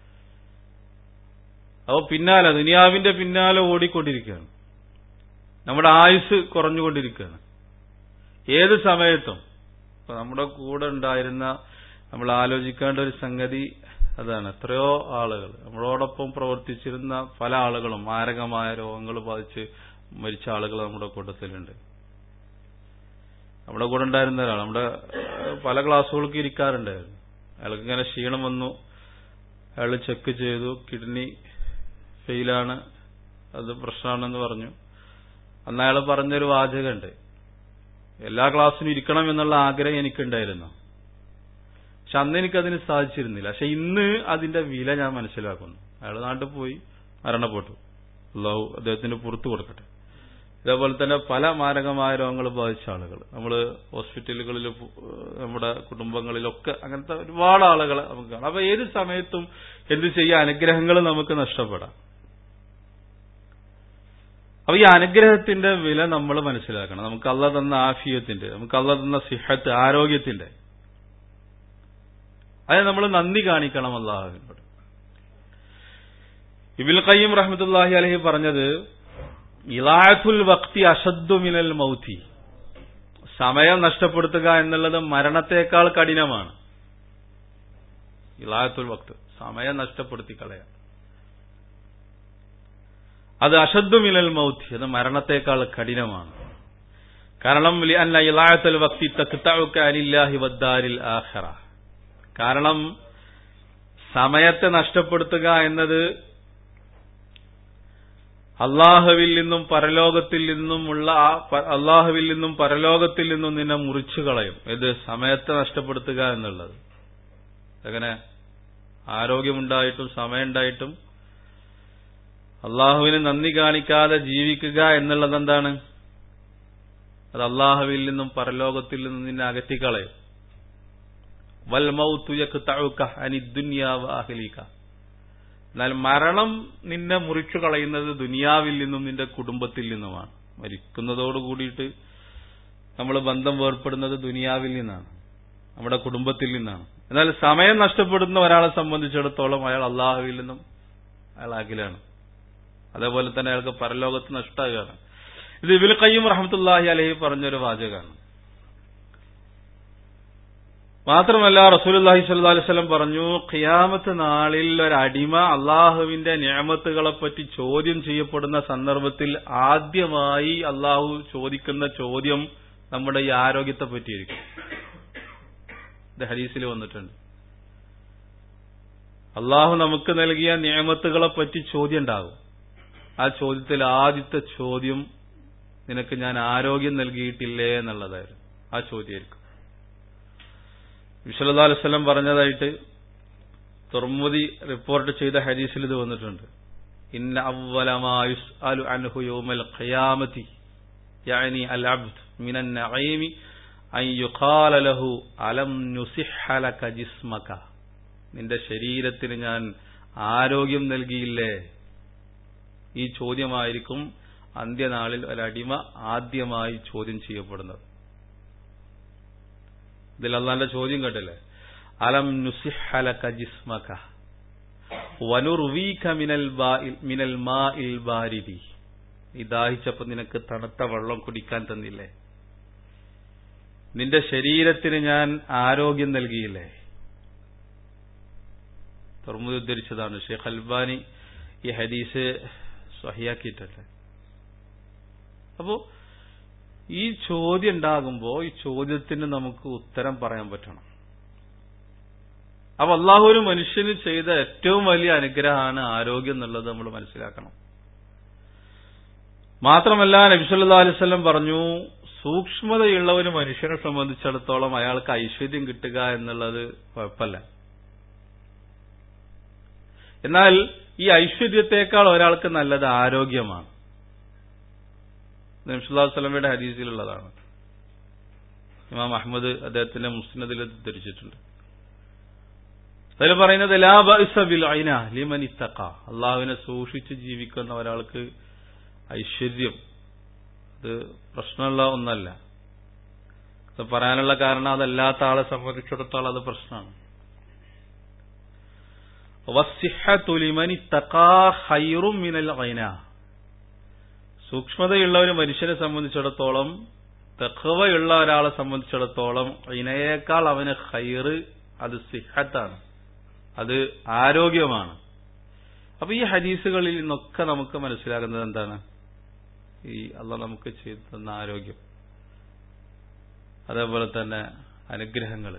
അപ്പോൾ പിന്നാലെ ദുനിയാവിന്റെ പിന്നാലെ ഓടിക്കൊണ്ടിരിക്കുകയാണ് നമ്മുടെ ആയുസ് കുറഞ്ഞുകൊണ്ടിരിക്കുകയാണ് ഏത് സമയത്തും ഇപ്പൊ നമ്മുടെ കൂടെ ഉണ്ടായിരുന്ന നമ്മൾ ആലോചിക്കേണ്ട ഒരു സംഗതി അതാണ് എത്രയോ ആളുകൾ നമ്മളോടൊപ്പം പ്രവർത്തിച്ചിരുന്ന പല ആളുകളും മാരകമായ രോഗങ്ങൾ ബാധിച്ച് മരിച്ച ആളുകൾ നമ്മുടെ കൂട്ടത്തിലുണ്ട് നമ്മുടെ കൂടെ ഉണ്ടായിരുന്ന ഒരാൾ നമ്മുടെ ഏഹ്, പല ക്ലാസ്സുകൾക്ക് ഇരിക്കാറുണ്ടായിരുന്നു അയാൾക്ക് ഇങ്ങനെ ക്ഷീണം വന്നു അയാൾ ചെക്ക് ചെയ്തു കിഡ്നി ഫെയിലാണ് അത് പ്രശ്നമാണെന്ന് പറഞ്ഞു അന്ന് അയാൾ പറഞ്ഞൊരു വാചകമുണ്ട് എല്ലാ ക്ലാസ്സിനും ഇരിക്കണം എന്നുള്ള ആഗ്രഹം എനിക്കുണ്ടായിരുന്നു പക്ഷെ അന്ന് എനിക്കതിന് സാധിച്ചിരുന്നില്ല പക്ഷെ ഇന്ന് അതിന്റെ വില ഞാൻ മനസ്സിലാക്കുന്നു അയാൾ നാട്ടിൽ പോയി മരണപ്പെട്ടു അള്ളാഹു അദ്ദേഹത്തിന് പുറത്തു കൊടുക്കട്ടെ ഇതേപോലെ തന്നെ പല മാരകമായ രോഗങ്ങൾ ബാധിച്ച ആളുകൾ നമ്മൾ ഹോസ്പിറ്റലുകളിൽ പോ- നമ്മുടെ കുടുംബങ്ങളിലൊക്കെ അങ്ങനത്തെ ഒരുപാട് ആളുകളെ നമുക്ക് കാണാം അപ്പൊ ഏത് സമയത്തും എന്ത് ചെയ്യാം അനുഗ്രഹങ്ങൾ നമുക്ക് നഷ്ടപ്പെടാം അപ്പൊ ഈ അനുഗ്രഹത്തിന്റെ വില നമ്മൾ മനസ്സിലാക്കണം നമുക്ക് അല്ല തന്ന ആഫിയത്തിന്റെ നമുക്ക് അല്ല തന്ന സിഹത്ത് ആരോഗ്യത്തിന്റെ അത് നമ്മൾ നന്ദി കാണിക്കണം അള്ളാഹുവിനോട് ഇബിൽ ഖയ്യം റഹ്മത്തുല്ലാഹി അലഹി പറഞ്ഞത് ഇലാത്തുൽ വക്തി അഷദ്ദു മിനൽ മൗത്തി സമയം നഷ്ടപ്പെടുത്തുക എന്നുള്ളത് മരണത്തേക്കാൾ കഠിനമാണ് ഇലാത്തുൽ വക്ത് സമയം നഷ്ടപ്പെടുത്തി കളയാം അത് അഷദ്ദു മിനൽ മൗത്തി അത് മരണത്തേക്കാൾ കഠിനമാണ് കാരണം അല്ല ഇലായത്തുൽ വക്തി തക്തഉക അനില്ലാഹി വദ്ദാരിൽ ആഖിറ കാരണം സമയത്തെ നഷ്ടപ്പെടുത്തുക എന്നത് അള്ളാഹുവിൽ നിന്നും പരലോകത്തിൽ നിന്നുമുള്ള ആ പ- അള്ളാഹുവിൽ നിന്നും പരലോകത്തിൽ നിന്നും നിന്നെ മുറിച്ചു കളയും ഇത് സമയത്തെ നഷ്ടപ്പെടുത്തുക എന്നുള്ളത് എങ്ങനെ ആരോഗ്യമുണ്ടായിട്ടും സമയമുണ്ടായിട്ടും അള്ളാഹുവിന് നന്ദി കാണിക്കാതെ ജീവിക്കുക എന്നുള്ളത് എന്താണ് അത് അള്ളാഹുവിൽ നിന്നും പരലോകത്തിൽ നിന്നും നിന്നെ അകറ്റിക്കളയും വൽ മൗത്തുയക്ക് തഴുക്ക അനി ദുന്യാവ് അഹലീക്ക എന്നാൽ മരണം നിന്നെ മുറിച്ചു കളയുന്നത് ദുനിയാവിൽ നിന്നും നിന്റെ കുടുംബത്തിൽ നിന്നുമാണ് മരിക്കുന്നതോട് കൂടിയിട്ട് നമ്മൾ ബന്ധം വേർപ്പെടുന്നത് ദുനിയാവിൽ നിന്നാണ് നമ്മുടെ കുടുംബത്തിൽ നിന്നാണ് എന്നാൽ സമയം നഷ്ടപ്പെടുന്ന ഒരാളെ സംബന്ധിച്ചിടത്തോളം അയാൾ അള്ളാഹുവിൽ നിന്നും അയാൾ അഖിലാണ് അതേപോലെ തന്നെ അയാൾക്ക് പരലോകത്ത് നഷ്ടമാകുകയാണ് ഇത് ഇബിൽ കയ്യും റഹമത്തുല്ലാഹി അലഹി പറഞ്ഞൊരു വാചകമാണ് മാത്രമല്ല റസൂലുല്ലാഹി സ്വല്ലല്ലാഹി അലൈഹി വസല്ലം പറഞ്ഞു ഖിയാമത്ത് നാളിൽ ഒരു അടിമ അള്ളാഹുവിന്റെ നിയമത്തുകളെ പറ്റി ചോദ്യം ചെയ്യപ്പെടുന്ന സന്ദർഭത്തിൽ ആദ്യമായി അള്ളാഹു ചോദിക്കുന്ന ചോദ്യം നമ്മുടെ ഈ ആരോഗ്യത്തെ പറ്റിയിരിക്കും ഇത് ഹദീസിൽ വന്നിട്ടുണ്ട് അള്ളാഹു നമുക്ക് നൽകിയ നിയമത്തുകളെ പറ്റി ചോദ്യം ഉണ്ടാകും ആ ചോദ്യത്തിൽ ആദ്യത്തെ ചോദ്യം നിനക്ക് ഞാൻ ആരോഗ്യം നൽകിയിട്ടില്ലേ എന്നുള്ളതായിരുന്നു ആ ചോദ്യമായിരിക്കും വിശ്വല്ലാ അലുസലം പറഞ്ഞതായിട്ട് തുറമുതി റിപ്പോർട്ട് ചെയ്ത ഹദീസിൽ ഇത് വന്നിട്ടുണ്ട് ഇന്ന അവലമായുസ് അലു അൻഹു യൗമൽ ഖിയാമത്തി യാനി അൽ അബ്ദ് മിനൻ നഈമി അൻ യുഖാല ലഹു അലം നുസിഹ്ഹ ലക ജിസ്മക നിന്റെ ശരീരത്തിന് ഞാൻ ആരോഗ്യം നൽകിയില്ലേ ഈ ചോദ്യമായിരിക്കും അന്ത്യനാളിൽ ഒരടിമ ആദ്യമായി ചോദ്യം ചെയ്യപ്പെടുന്നത് ഇതിൽ അള്ളാന്റെ ചോദ്യം കേട്ടില്ലേ അലം നുസിഹലക ജിസ്മക വനുർവീക മിനൽ ബാഇൽ മിനൽ മാഇൽ ബാരിദി ഈ ദാഹിച്ചപ്പോ നിനക്ക് തണുത്ത വെള്ളം കുടിക്കാൻ തന്നില്ലേ നിന്റെ ശരീരത്തിന് ഞാൻ ആരോഗ്യം നൽകിയില്ലേ തുറമുതി ഉദ്ധരിച്ചതാണ് ഷെയ്ഖ് അൽബാനി ഈ ഹദീസ് സ്വഹിയാക്കിയിട്ടുണ്ട് അപ്പോ ഈ ചോദ്യം ഉണ്ടാകുമ്പോ ഈ ചോദ്യത്തിന് നമുക്ക് ഉത്തരം പറയാൻ പറ്റണം അപ്പൊ അള്ളാഹു ഒരു മനുഷ്യന് ചെയ്ത ഏറ്റവും വലിയ അനുഗ്രഹമാണ് ആരോഗ്യം എന്നുള്ളത് നമ്മൾ മനസ്സിലാക്കണം മാത്രമല്ല നബിസല്ലാ അലൈവല്ലം പറഞ്ഞു സൂക്ഷ്മതയുള്ള ഒരു മനുഷ്യനെ സംബന്ധിച്ചിടത്തോളം അയാൾക്ക് ഐശ്വര്യം കിട്ടുക എന്നുള്ളത് കുഴപ്പമില്ല എന്നാൽ ഈ ഐശ്വര്യത്തെക്കാൾ ഒരാൾക്ക് നല്ലത് ആരോഗ്യമാണ് നബ്സുല്ലാ സ്വലമയുടെ ഹദീസിലുള്ളതാണ് ഇമാം അഹമ്മദ് അദ്ദേഹത്തിന്റെ മുസ്നദിൽ ധരിച്ചിട്ടുണ്ട് അതിൽ പറയുന്നത് ലാബിൽ ഐന ലിമൻ ഇത്തക്ക അള്ളാഹുവിനെ സൂക്ഷിച്ച് ജീവിക്കുന്ന ഒരാൾക്ക് ഐശ്വര്യം അത് പ്രശ്നമുള്ള ഒന്നല്ല അത് പറയാനുള്ള കാരണം അതല്ലാത്ത ആളെ സംബന്ധിച്ചിടത്തോളം അത് പ്രശ്നമാണ് സൂക്ഷ്മതയുള്ള ഒരു മനുഷ്യനെ സംബന്ധിച്ചിടത്തോളം തെഹവയുള്ള ഒരാളെ സംബന്ധിച്ചിടത്തോളം ഇനയേക്കാൾ അവന് ഹൈറ് അത് സിഹത്താണ് അത് ആരോഗ്യമാണ് അപ്പൊ ഈ ഹദീസുകളിൽ നിന്നൊക്കെ നമുക്ക് മനസ്സിലാകുന്നത് എന്താണ് ഈ അല്ല നമുക്ക് ചെയ്തു തന്ന ആരോഗ്യം അതേപോലെ തന്നെ അനുഗ്രഹങ്ങൾ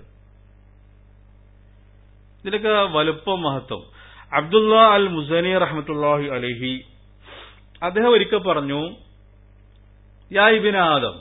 ഇതിലൊക്കെ വലുപ്പം മഹത്വം അബ്ദുള്ള അൽ മുസനി റഹ്മത്തുല്ലാഹി അലഹി അദ്ദേഹം ഒരിക്കൽ പറഞ്ഞു യാ ഇബിൻ ആദം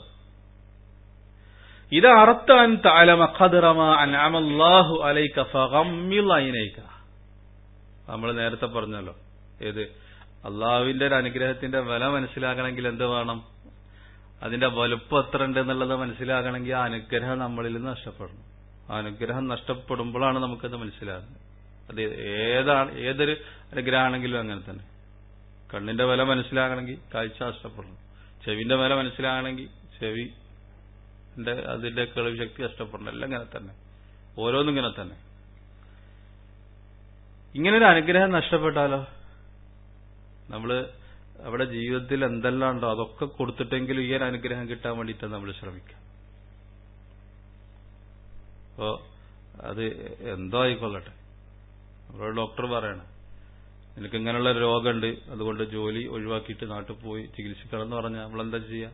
ഇത് അറത്ത അൻ താലമ ഖദറമ അൻഅമല്ലാഹു അലൈക ഫഗമ്മിൽ ഐനൈക നമ്മൾ നേരത്തെ പറഞ്ഞല്ലോ ഏത് അള്ളാഹുവിന്റെ ഒരു അനുഗ്രഹത്തിന്റെ വില മനസ്സിലാക്കണമെങ്കിൽ എന്ത് വേണം അതിന്റെ വലുപ്പം എത്ര ഉണ്ട് എന്നുള്ളത് മനസ്സിലാക്കണമെങ്കിൽ ആ അനുഗ്രഹം നമ്മളിൽ നിന്ന് നഷ്ടപ്പെടണം ആ അനുഗ്രഹം നഷ്ടപ്പെടുമ്പോഴാണ് നമുക്കത് മനസ്സിലാകുന്നത് അത് ഏതാണ് ഏതൊരു അനുഗ്രഹമാണെങ്കിലും അങ്ങനെ തന്നെ കണ്ണിന്റെ വില മനസ്സിലാകണമെങ്കിൽ കാഴ്ച നഷ്ടപ്പെടണം ചെവിന്റെ വില മനസ്സിലാകണമെങ്കിൽ ചെവി അതിന്റെ കേൾവി ശക്തി നഷ്ടപ്പെടണം എല്ലാം ഇങ്ങനെ തന്നെ ഓരോന്നും ഇങ്ങനെ തന്നെ ഇങ്ങനൊരു അനുഗ്രഹം നഷ്ടപ്പെട്ടാലോ നമ്മള് അവിടെ ജീവിതത്തിൽ എന്തെല്ലാം ഉണ്ടോ അതൊക്കെ കൊടുത്തിട്ടെങ്കിലും ഈ ഒരു അനുഗ്രഹം കിട്ടാൻ വേണ്ടിയിട്ടാണ് നമ്മൾ ശ്രമിക്കുക അപ്പോ അത് എന്തോ ആയിക്കൊള്ളട്ടെ നമ്മളോട് ഡോക്ടർ പറയണ നിനക്ക് ഇങ്ങനെയുള്ള രോഗമുണ്ട് അതുകൊണ്ട് ജോലി ഒഴിവാക്കിയിട്ട് നാട്ടിൽ പോയി ചികിത്സിക്കണം എന്ന് പറഞ്ഞാൽ നമ്മളെന്താ ചെയ്യുക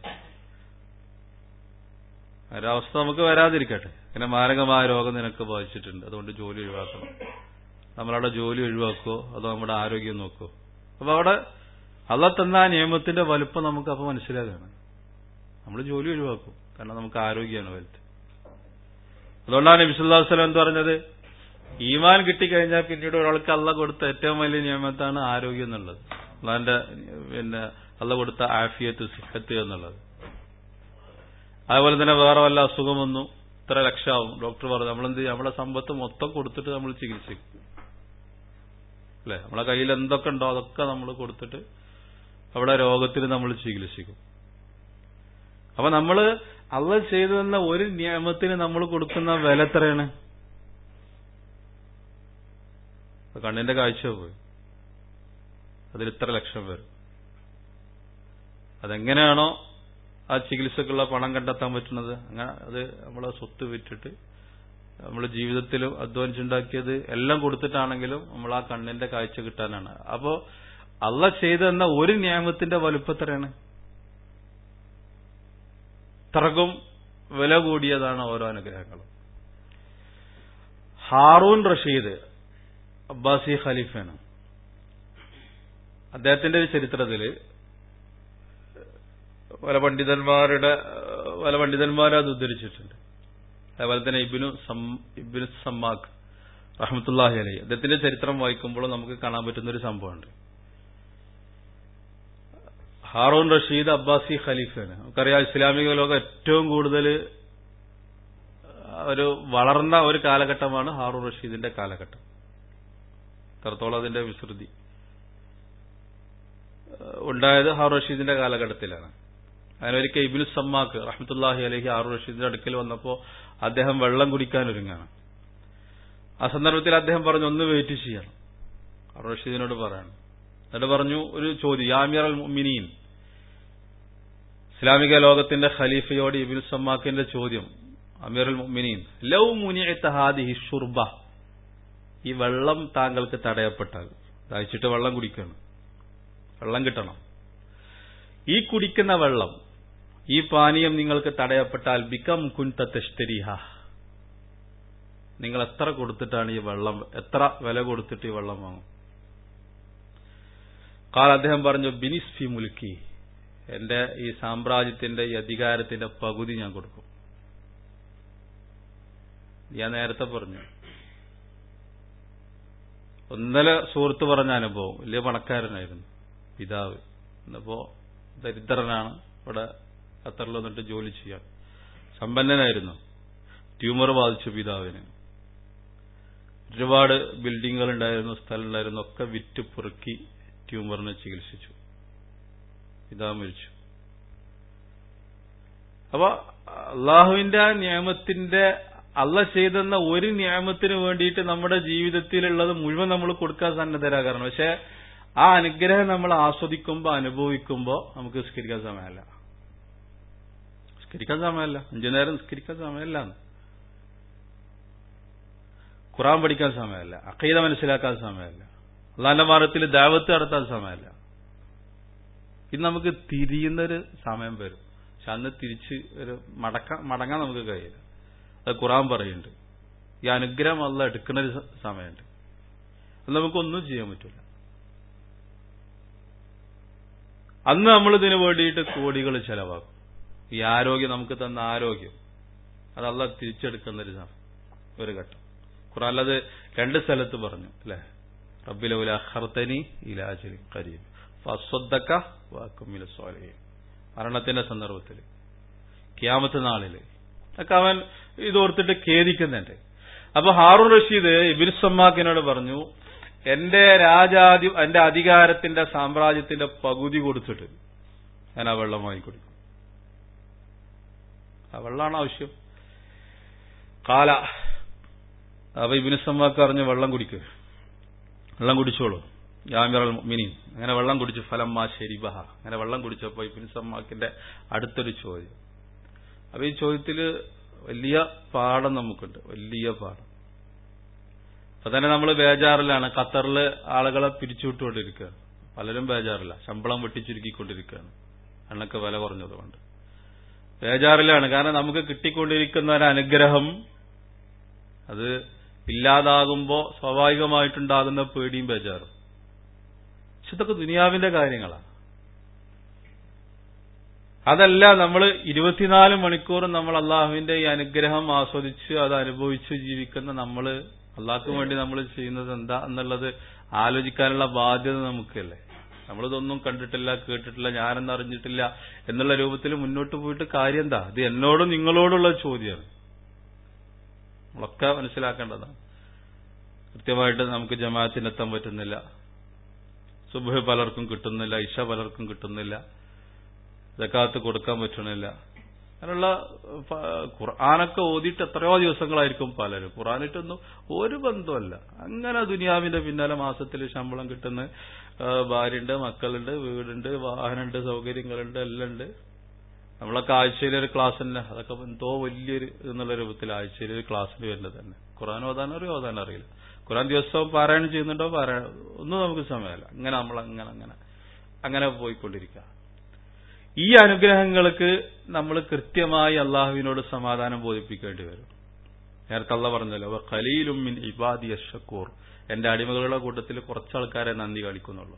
ഒരവസ്ഥ നമുക്ക് വരാതിരിക്കട്ടെ ഇങ്ങനെ മാരകമായ രോഗം നിനക്ക് ബാധിച്ചിട്ടുണ്ട് അതുകൊണ്ട് ജോലി ഒഴിവാക്കണം നമ്മളവിടെ ജോലി ഒഴിവാക്കുമോ അതോ നമ്മുടെ ആരോഗ്യം നോക്കുമോ അപ്പൊ അവിടെ അള്ള തന്ന ആ നിയമത്തിന്റെ വലുപ്പം നമുക്ക് അപ്പൊ മനസ്സിലാകാണ് നമ്മൾ ജോലി ഒഴിവാക്കും കാരണം നമുക്ക് ആരോഗ്യമാണ് വലുത് അതുകൊണ്ടാണ് നബിസുല്ലാസ്ലം എന്ന് പറഞ്ഞത് ഈമാൻ കിട്ടിക്കഴിഞ്ഞാൽ പിന്നീട് ഒരാൾക്ക് അള്ള കൊടുത്ത ഏറ്റവും വലിയ നിയമത്താണ് ആരോഗ്യം എന്നുള്ളത് അള്ളാന്റെ പിന്നെ അള്ള കൊടുത്ത ആഫിയത്ത് സിഹത്ത് എന്നുള്ളത് അതുപോലെ തന്നെ വേറെ വല്ല അസുഖം വന്നു ഇത്ര ലക്ഷമാവും ഡോക്ടർ പറഞ്ഞു നമ്മളെന്ത് ചെയ്യും നമ്മളെ സമ്പത്ത് മൊത്തം കൊടുത്തിട്ട് നമ്മൾ ചികിത്സിക്കും അല്ലെ നമ്മളെ കയ്യിൽ എന്തൊക്കെ ഉണ്ടോ അതൊക്കെ നമ്മൾ കൊടുത്തിട്ട് അവിടെ രോഗത്തിന് നമ്മൾ ചികിത്സിക്കും അപ്പൊ നമ്മള് അള്ള ചെയ്തു തന്ന ഒരു നിയമത്തിന് നമ്മൾ കൊടുക്കുന്ന വില എത്രയാണ് കണ്ണിന്റെ കാഴ്ച പോയി അതിൽ ഇത്ര ലക്ഷം വരും അതെങ്ങനെയാണോ ആ ചികിത്സക്കുള്ള പണം കണ്ടെത്താൻ പറ്റുന്നത് അങ്ങനെ അത് നമ്മളെ സ്വത്ത് വിറ്റിട്ട് നമ്മൾ ജീവിതത്തിൽ അധ്വാനിച്ചുണ്ടാക്കിയത് എല്ലാം കൊടുത്തിട്ടാണെങ്കിലും നമ്മൾ ആ കണ്ണിന്റെ കാഴ്ച കിട്ടാനാണ് അപ്പോ അള്ള ചെയ്തെന്ന ഒരു നിയമത്തിന്റെ വലുപ്പത്രയാണ് ഇത്രക്കും വില കൂടിയതാണ് ഓരോ അനുഗ്രഹങ്ങളും ഹാറൂൻ റഷീദ് അബ്ബാസി ഖലീഫാണ് അദ്ദേഹത്തിന്റെ ഒരു ചരിത്രത്തില് പല പണ്ഡിതന്മാരുടെ പല പണ്ഡിതന്മാരും അത് ഉദ്ധരിച്ചിട്ടുണ്ട് അതുപോലെ തന്നെ ഇബിനു ഇബിനു സമ്മാഖ് റഹമത്തുല്ലാഹി അലൈ അദ്ദേഹത്തിന്റെ ചരിത്രം വായിക്കുമ്പോൾ നമുക്ക് കാണാൻ പറ്റുന്ന ഒരു സംഭവമുണ്ട് ഹാറൂൺ റഷീദ് അബ്ബാസി ഖലീഫാണ് നമുക്കറിയാം ഇസ്ലാമിക ലോകം ഏറ്റവും കൂടുതൽ ഒരു വളർന്ന ഒരു കാലഘട്ടമാണ് ഹാറൂൺ റഷീദിന്റെ കാലഘട്ടം എത്രത്തോളം അതിന്റെ വിസ്തൃതി ഉണ്ടായത് ഹാറൂൺ റഷീദിന്റെ കാലഘട്ടത്തിലാണ് അങ്ങനെ ഒരിക്കൽ ഇബിനു സമ്മാക്ക് റഹ്മത്തുല്ലാഹി അലഹി ഹാറൂൺ റഷീദിന്റെ അടുക്കൽ വന്നപ്പോൾ അദ്ദേഹം വെള്ളം കുടിക്കാൻ ഒരുങ്ങാണ് ആ സന്ദർഭത്തിൽ അദ്ദേഹം പറഞ്ഞു ഒന്ന് വെയിറ്റ് ചെയ്യണം ഹാറൂൺ റഷീദിനോട് പറയണം എന്നിട്ട് പറഞ്ഞു ഒരു ചോദ്യം യാമിർ അൽ മുമിനീൻ ഇസ്ലാമിക ലോകത്തിന്റെ ഖലീഫയോട് ഇബിൻ സമ്മാക്കിന്റെ ചോദ്യം അമീർ അൽ മുമിനീൻ ലവ് മുനിയത്തഹാദി ഷുർബ ഈ വെള്ളം താങ്കൾക്ക് തടയപ്പെട്ടാൽ ദാഹിച്ചിട്ട് വെള്ളം കുടിക്കണം വെള്ളം കിട്ടണം ഈ കുടിക്കുന്ന വെള്ളം ഈ പാനീയം നിങ്ങൾക്ക് തടയപ്പെട്ടാൽ ബിക്കം കുൻത തെഷ്തരിഹ നിങ്ങൾ എത്ര കൊടുത്തിട്ടാണ് ഈ വെള്ളം എത്ര വില കൊടുത്തിട്ട് ഈ വെള്ളം വാങ്ങും കാൽ അദ്ദേഹം പറഞ്ഞു ബിനിസ്ഫി മുൽക്കി എന്റെ ഈ സാമ്രാജ്യത്തിന്റെ ഈ അധികാരത്തിന്റെ പകുതി ഞാൻ കൊടുക്കും ഞാൻ നേരത്തെ പറഞ്ഞു ഒന്നലെ സുഹൃത്ത് പറഞ്ഞ അനുഭവം വലിയ പണക്കാരനായിരുന്നു പിതാവ് ഇന്നിപ്പോ ദരിദ്രനാണ് ഇവിടെ ഖത്തറിൽ വന്നിട്ട് ജോലി ചെയ്യാൻ സമ്പന്നനായിരുന്നു ട്യൂമർ ബാധിച്ചു പിതാവിന് ഒരുപാട് ബിൽഡിങ്ങുകൾ ഉണ്ടായിരുന്നു സ്ഥലം ഉണ്ടായിരുന്നു ഒക്കെ വിറ്റ് പെറുക്കി ട്യൂമറിനെ ചികിത്സിച്ചു പിതാവ് മരിച്ചു അപ്പൊ അള്ളാഹുവിന്റെ ആ നിയമത്തിന്റെ അല്ല ചെയ്തെന്ന ഒരു നിയമത്തിന് വേണ്ടിയിട്ട് നമ്മുടെ ജീവിതത്തിലുള്ളത് മുഴുവൻ നമ്മൾ കൊടുക്കാൻ സന്നദ്ധരാകാറാണ് പക്ഷെ ആ അനുഗ്രഹം നമ്മൾ ആസ്വദിക്കുമ്പോൾ അനുഭവിക്കുമ്പോൾ നമുക്ക് നിസ്കരിക്കാൻ സമയമല്ല നിസ്കരിക്കാൻ സമയമല്ല അഞ്ചു നേരം നിസ്കരിക്കാൻ സമയമല്ല ഖുറാൻ പഠിക്കാൻ സമയമല്ല അക്കീത മനസ്സിലാക്കാൻ സമയമല്ല അള്ളാന്റെ മാർഗത്തിൽ ദാവത്ത് നടത്താൻ സമയമല്ല ഇത് നമുക്ക് തിരിയുന്നൊരു സമയം വരും പക്ഷെ അന്ന് തിരിച്ച് ഒരു മടക്ക മടങ്ങാൻ നമുക്ക് കഴിയില്ല അത് ഖുറാൻ പറയുന്നുണ്ട് ഈ അനുഗ്രഹം അല്ല എടുക്കുന്ന ഒരു സമയമുണ്ട് അത് നമുക്കൊന്നും ചെയ്യാൻ പറ്റില്ല അന്ന് നമ്മൾ ഇതിനു വേണ്ടിയിട്ട് കോടികൾ ചെലവാക്കും ഈ ആരോഗ്യം നമുക്ക് തന്ന ആരോഗ്യം അതല്ല തിരിച്ചെടുക്കുന്ന ഒരു സമയം ഒരു ഘട്ടം ഖുറാൻ അത് രണ്ട് സ്ഥലത്ത് പറഞ്ഞു അല്ലെ റബ്ബിലൗല അഖർത്തനി ഇലാജലി കരീം ഫസ്വദ്ദക്ക വാക്കുമില സ്വാലയും മരണത്തിന്റെ സന്ദർഭത്തിൽ ക്യാമത്ത് നാളില് ഒക്കെ അവൻ ഇതോർത്തിട്ട് ഖേദിക്കുന്നുണ്ട് അപ്പൊ ഹാറൂൺ റഷീദ് ഇബിൻ സമ്മാക്കിനോട് പറഞ്ഞു എന്റെ രാജാധി എന്റെ അധികാരത്തിന്റെ സാമ്രാജ്യത്തിന്റെ പകുതി കൊടുത്തിട്ട് ഞാൻ ആ വെള്ളം വാങ്ങിക്കൊടുക്കും ആ വെള്ളമാണ് ആവശ്യം കാല അപ്പൊ ഇബിന് സമ്മാക്ക് അറിഞ്ഞ് വെള്ളം കുടിക്കുക വെള്ളം കുടിച്ചോളൂ യാമിറൽ മിനി അങ്ങനെ വെള്ളം കുടിച്ചു ഫലം മാ ശരിബഹ അങ്ങനെ വെള്ളം കുടിച്ചപ്പോ ഇബിൻ സമ്മാക്കിന്റെ അടുത്തൊരു ചോദ്യം അപ്പൊ ഈ ചോദ്യത്തില് വലിയ പാഠം നമുക്കുണ്ട് വലിയ പാഠം അപ്പൊ തന്നെ നമ്മൾ ബേജാറിലാണ് ഖത്തറിൽ ആളുകളെ പിരിച്ചുവിട്ടുകൊണ്ടിരിക്കുകയാണ് പലരും ബേജാറില്ല ശമ്പളം വെട്ടിച്ചുരുക്കിക്കൊണ്ടിരിക്കുകയാണ് എണ്ണക്ക് വില കുറഞ്ഞതുകൊണ്ട് ബേജാറിലാണ് കാരണം നമുക്ക് കിട്ടിക്കൊണ്ടിരിക്കുന്ന ഒരു അനുഗ്രഹം അത് ഇല്ലാതാകുമ്പോ സ്വാഭാവികമായിട്ടുണ്ടാകുന്ന പേടിയും ബേജാറും പക്ഷെ ഇതൊക്കെ ദുനിയാവിന്റെ കാര്യങ്ങളാണ് അതല്ല നമ്മൾ ഇരുപത്തിനാല് മണിക്കൂറും നമ്മൾ അള്ളാഹുവിന്റെ ഈ അനുഗ്രഹം ആസ്വദിച്ച് അത് അനുഭവിച്ച് ജീവിക്കുന്ന നമ്മൾ അള്ളാഹ്ക്ക് വേണ്ടി നമ്മൾ ചെയ്യുന്നത് എന്താ എന്നുള്ളത് ആലോചിക്കാനുള്ള ബാധ്യത നമുക്കല്ലേ നമ്മളിതൊന്നും കണ്ടിട്ടില്ല കേട്ടിട്ടില്ല ഞാനെന്ന് അറിഞ്ഞിട്ടില്ല എന്നുള്ള രൂപത്തിൽ മുന്നോട്ട് പോയിട്ട് കാര്യം എന്താ ഇത് എന്നോടും നിങ്ങളോടുള്ള ചോദ്യമാണ് നമ്മളൊക്കെ മനസ്സിലാക്കേണ്ടതാണ് കൃത്യമായിട്ട് നമുക്ക് ജമാഅത്തിനെത്താൻ പറ്റുന്നില്ല സുബഹ് പലർക്കും കിട്ടുന്നില്ല ഇഷ പലർക്കും കിട്ടുന്നില്ല ജക്കാത്ത് കൊടുക്കാൻ പറ്റണില്ല അങ്ങനെയുള്ള ഖുർആാനൊക്കെ ഓതിയിട്ട് എത്രയോ ദിവസങ്ങളായിരിക്കും പലരും ഖുർആാനിട്ടൊന്നും ഒരു ബന്ധമല്ല അങ്ങനെ ദുനിയാവിന്റെ പിന്നാലെ മാസത്തിൽ ശമ്പളം കിട്ടുന്ന ഭാര്യയുണ്ട് മക്കളുണ്ട് വീടുണ്ട് വാഹനമുണ്ട് സൗകര്യങ്ങളുണ്ട് എല്ലാം ഉണ്ട് നമ്മളൊക്കെ ആഴ്ചയിലൊരു ക്ലാസ് തന്നെ അതൊക്കെ എന്തോ വലിയൊരു എന്നുള്ള രൂപത്തിൽ ആഴ്ചയിൽ ഒരു ക്ലാസ്സിൽ വരുന്നത് തന്നെ ഖുർആൻ ഓതാൻ അറിയോ ഓതാൻ അറിയില്ല ഖുർആൻ ദിവസവും പാരായണം ചെയ്യുന്നുണ്ടോ പാരായണം ഒന്നും നമുക്ക് സമയമല്ല അങ്ങനെ നമ്മൾ അങ്ങനെ അങ്ങനെ അങ്ങനെ പോയിക്കൊണ്ടിരിക്കുക ഈ അനുഗ്രഹങ്ങൾക്ക് നമ്മൾ കൃത്യമായി അള്ളാഹുവിനോട് സമാധാനം ബോധിപ്പിക്കേണ്ടി വരും നേരത്തെ അള്ള പറഞ്ഞല്ലോ ഖലീലും മിൻ ഇബാദി അഷക്കൂർ എന്റെ അടിമകളുടെ കൂട്ടത്തിൽ കുറച്ച് ആൾക്കാരെ നന്ദി കാണിക്കുന്നുള്ളൂ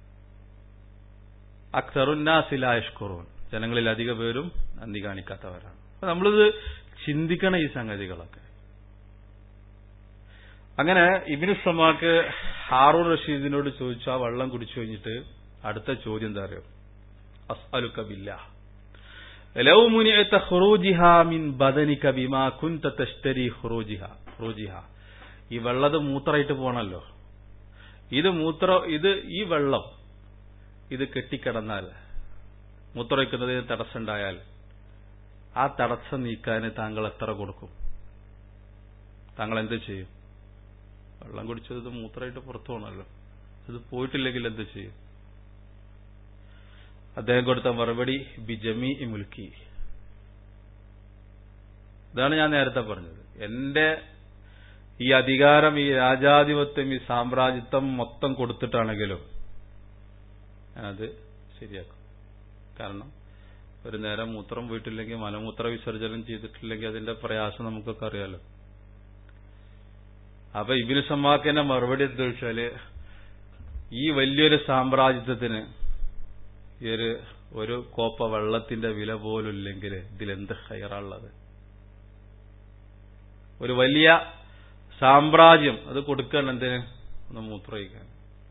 അക്സറുന്നാസിലാഷ്കുറൂൻ ജനങ്ങളിൽ അധിക പേരും നന്ദി കാണിക്കാത്തവരാണ് അപ്പൊ നമ്മളിത് ചിന്തിക്കണം ഈ സംഗതികളൊക്കെ അങ്ങനെ ഇബിനു സമാക്ക് ഹാറൂർ റഷീദിനോട് ചോദിച്ചു ആ വെള്ളം കുടിച്ചു കഴിഞ്ഞിട്ട് അടുത്ത ചോദ്യം എന്താ അറിയോ അസ്അലുക ബില്ലാ ലൗ മുനിഅത ഖുറൂജിഹ മിൻ ബദനിക ബിമാ കുൻത തഷ്തരി ഖുറൂജിഹ ഖുറൂജിഹ ഈ വെള്ളത് മൂത്രമായിട്ട് പോണല്ലോ ഇത് മൂത്ര ഇത് ഈ വെള്ളം ഇത് കെട്ടിക്കിടന്നാൽ മൂത്രമൊഴിക്കുന്നതിന് തടസ്സമുണ്ടായാൽ ആ തടസ്സം നീക്കാൻ താങ്കൾ എത്ര കൊടുക്കും താങ്കൾ എന്ത് ചെയ്യും വെള്ളം കുടിച്ചത് ഇത് മൂത്രമായിട്ട് പുറത്തു പോകണമല്ലോ ഇത് പോയിട്ടില്ലെങ്കിൽ എന്ത് ചെയ്യും അദ്ദേഹം കൊടുത്ത മറുപടി ബിജമി മുൽക്കി ഇതാണ് ഞാൻ നേരത്തെ പറഞ്ഞത് എന്റെ ഈ അധികാരം ഈ രാജാധിപത്യം ഈ സാമ്രാജ്യത്വം മൊത്തം കൊടുത്തിട്ടാണെങ്കിലും ഞാനത് ശരിയാക്കും കാരണം ഒരു നേരം മൂത്രം പോയിട്ടില്ലെങ്കിൽ മലമൂത്ര വിസർജനം ചെയ്തിട്ടില്ലെങ്കിൽ അതിന്റെ പ്രയാസം നമുക്കൊക്കെ അറിയാലോ അപ്പൊ ഇബിന് സമ്മാക്കിന്റെ മറുപടി എന്താ വെച്ചാല് ഈ വലിയൊരു സാമ്രാജ്യത്വത്തിന് ഈ ഒരു ഒരു കോപ്പ വെള്ളത്തിന്റെ വില പോലുമില്ലെങ്കിൽ ഇതിലെന്ത് ഹൈറുള്ളത് ഒരു വലിയ സാമ്രാജ്യം അത് കൊടുക്കണം എന്തിന് ഒന്ന് മൂത്രയിക്കാൻ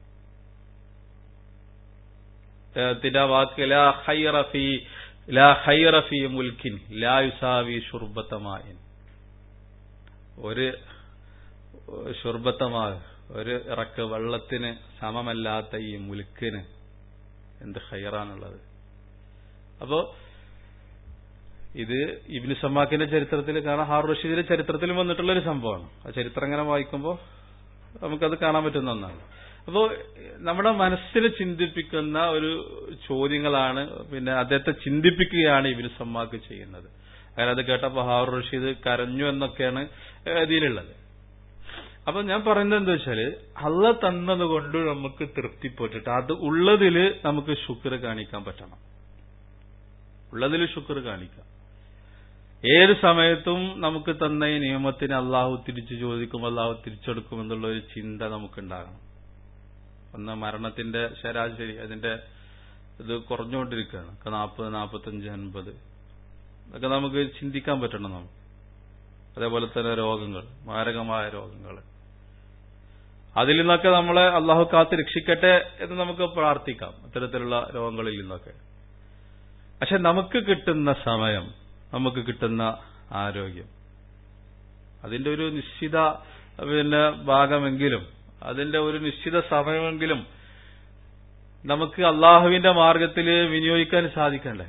അദ്ദേഹത്തിന്റെ വാക്ക് ലാ ഖൈറ ഫീ ലാ ഖൈറ ഫീ മുൽക്കിൻ ലാ യുസാവി ഷുർബത്തമായിൻ ഒരു ഷുർബത്തമാ ഒരു ഇറക്ക് വെള്ളത്തിന് സമമല്ലാത്ത ഈ മുൽക്കിന് എന്ത് ഹൈറാണുള്ളത് അപ്പോ ഇത് ഇബിന് സമ്മാക്കിന്റെ ചരിത്രത്തിൽ കാണാം ഹാർ റഷീദിന്റെ ചരിത്രത്തിൽ വന്നിട്ടുള്ള ഒരു സംഭവമാണ് ആ ചരിത്രം ഇങ്ങനെ വായിക്കുമ്പോൾ നമുക്കത് കാണാൻ പറ്റുന്ന ഒന്നാണ് അപ്പോ നമ്മുടെ മനസ്സിനെ ചിന്തിപ്പിക്കുന്ന ഒരു ചോദ്യങ്ങളാണ് പിന്നെ അദ്ദേഹത്തെ ചിന്തിപ്പിക്കുകയാണ് ഇബിന് സമ്മാക്ക് ചെയ്യുന്നത് അങ്ങനെ അത് കേട്ടപ്പോ ഹാർ റഷീദ് കരഞ്ഞു എന്നൊക്കെയാണ് ഇതിലുള്ളത് അപ്പൊ ഞാൻ പറയുന്നത് എന്താ വെച്ചാല് അള്ള തന്നത് കൊണ്ട് നമുക്ക് തൃപ്തിപ്പെട്ടിട്ട് അത് ഉള്ളതിൽ നമുക്ക് ശുക്ർ കാണിക്കാൻ പറ്റണം ഉള്ളതിൽ ശുക്ർ കാണിക്കാം ഏത് സമയത്തും നമുക്ക് തന്ന ഈ നിയമത്തിന് അള്ളാഹു തിരിച്ചു ചോദിക്കും അള്ളാഹു തിരിച്ചെടുക്കും എന്നുള്ള ഒരു ചിന്ത നമുക്കുണ്ടാകണം ഒന്ന് മരണത്തിന്റെ ശരാശരി അതിന്റെ ഇത് കുറഞ്ഞുകൊണ്ടിരിക്കുകയാണ് ഒക്കെ നാൽപ്പത് നാൽപ്പത്തഞ്ച് അൻപത് അതൊക്കെ നമുക്ക് ചിന്തിക്കാൻ പറ്റണം നമുക്ക് അതേപോലെ തന്നെ രോഗങ്ങൾ മാരകമായ രോഗങ്ങൾ അതിൽ നിന്നൊക്കെ നമ്മളെ അള്ളാഹു കാത്ത് രക്ഷിക്കട്ടെ എന്ന് നമുക്ക് പ്രാർത്ഥിക്കാം അത്തരത്തിലുള്ള രോഗങ്ങളിൽ നിന്നൊക്കെ പക്ഷെ നമുക്ക് കിട്ടുന്ന സമയം നമുക്ക് കിട്ടുന്ന ആരോഗ്യം അതിന്റെ ഒരു നിശ്ചിത പിന്നെ ഭാഗമെങ്കിലും അതിന്റെ ഒരു നിശ്ചിത സമയമെങ്കിലും നമുക്ക് അള്ളാഹുവിന്റെ മാർഗത്തിൽ വിനിയോഗിക്കാൻ സാധിക്കണ്ടേ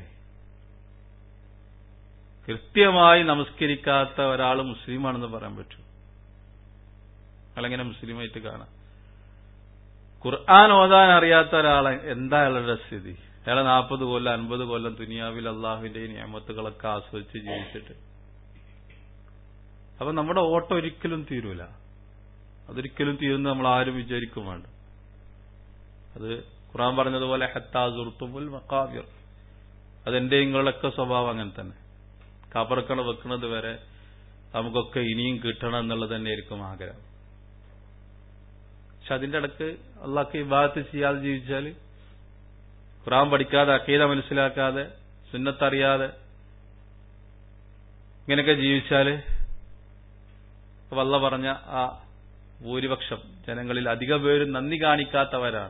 കൃത്യമായി നമസ്കരിക്കാത്ത ഒരാൾ മുസ്ലിമാണെന്ന് പറയാൻ പറ്റൂ അയാളെങ്ങനെ മുസ്ലിമായിട്ട് കാണാം ഖുർആൻ ഓതാൻ അറിയാത്ത ഒരാളെ എന്താ അയാളുടെ സ്ഥിതി അയാളെ നാൽപ്പത് കൊല്ലം അൻപത് കൊല്ലം ദുനിയാവിൽ അള്ളാഹുവിന്റെ ഈ നിയമത്തുകളൊക്കെ ആസ്വദിച്ച് ജീവിച്ചിട്ട് അപ്പൊ നമ്മുടെ ഓട്ടം ഒരിക്കലും തീരൂല അതൊരിക്കലും തീരുന്ന നമ്മൾ ആരും വിചാരിക്കും വേണ്ട അത് ഖുറാൻ പറഞ്ഞതുപോലെ ഹത്താസുർത്തുമുൽ മക്കാവിർ അതെന്റെ നിങ്ങളൊക്കെ സ്വഭാവം അങ്ങനെ തന്നെ കബറക്കണ വെക്കുന്നത് വരെ നമുക്കൊക്കെ ഇനിയും കിട്ടണം എന്നുള്ളത് തന്നെയായിരിക്കും ആഗ്രഹം പക്ഷെ അതിന്റെ ഇടക്ക് അള്ളാഹ്ക്ക് വിഭാഗത്ത് ചെയ്യാതെ ജീവിച്ചാൽ ഖുറാൻ പഠിക്കാതെ അക്കീത മനസ്സിലാക്കാതെ സുന്നത്തറിയാതെ ഇങ്ങനെയൊക്കെ ജീവിച്ചാല് വല്ല പറഞ്ഞ ആ ഭൂരിപക്ഷം ജനങ്ങളിൽ അധിക പേരും നന്ദി കാണിക്കാത്തവരാണ്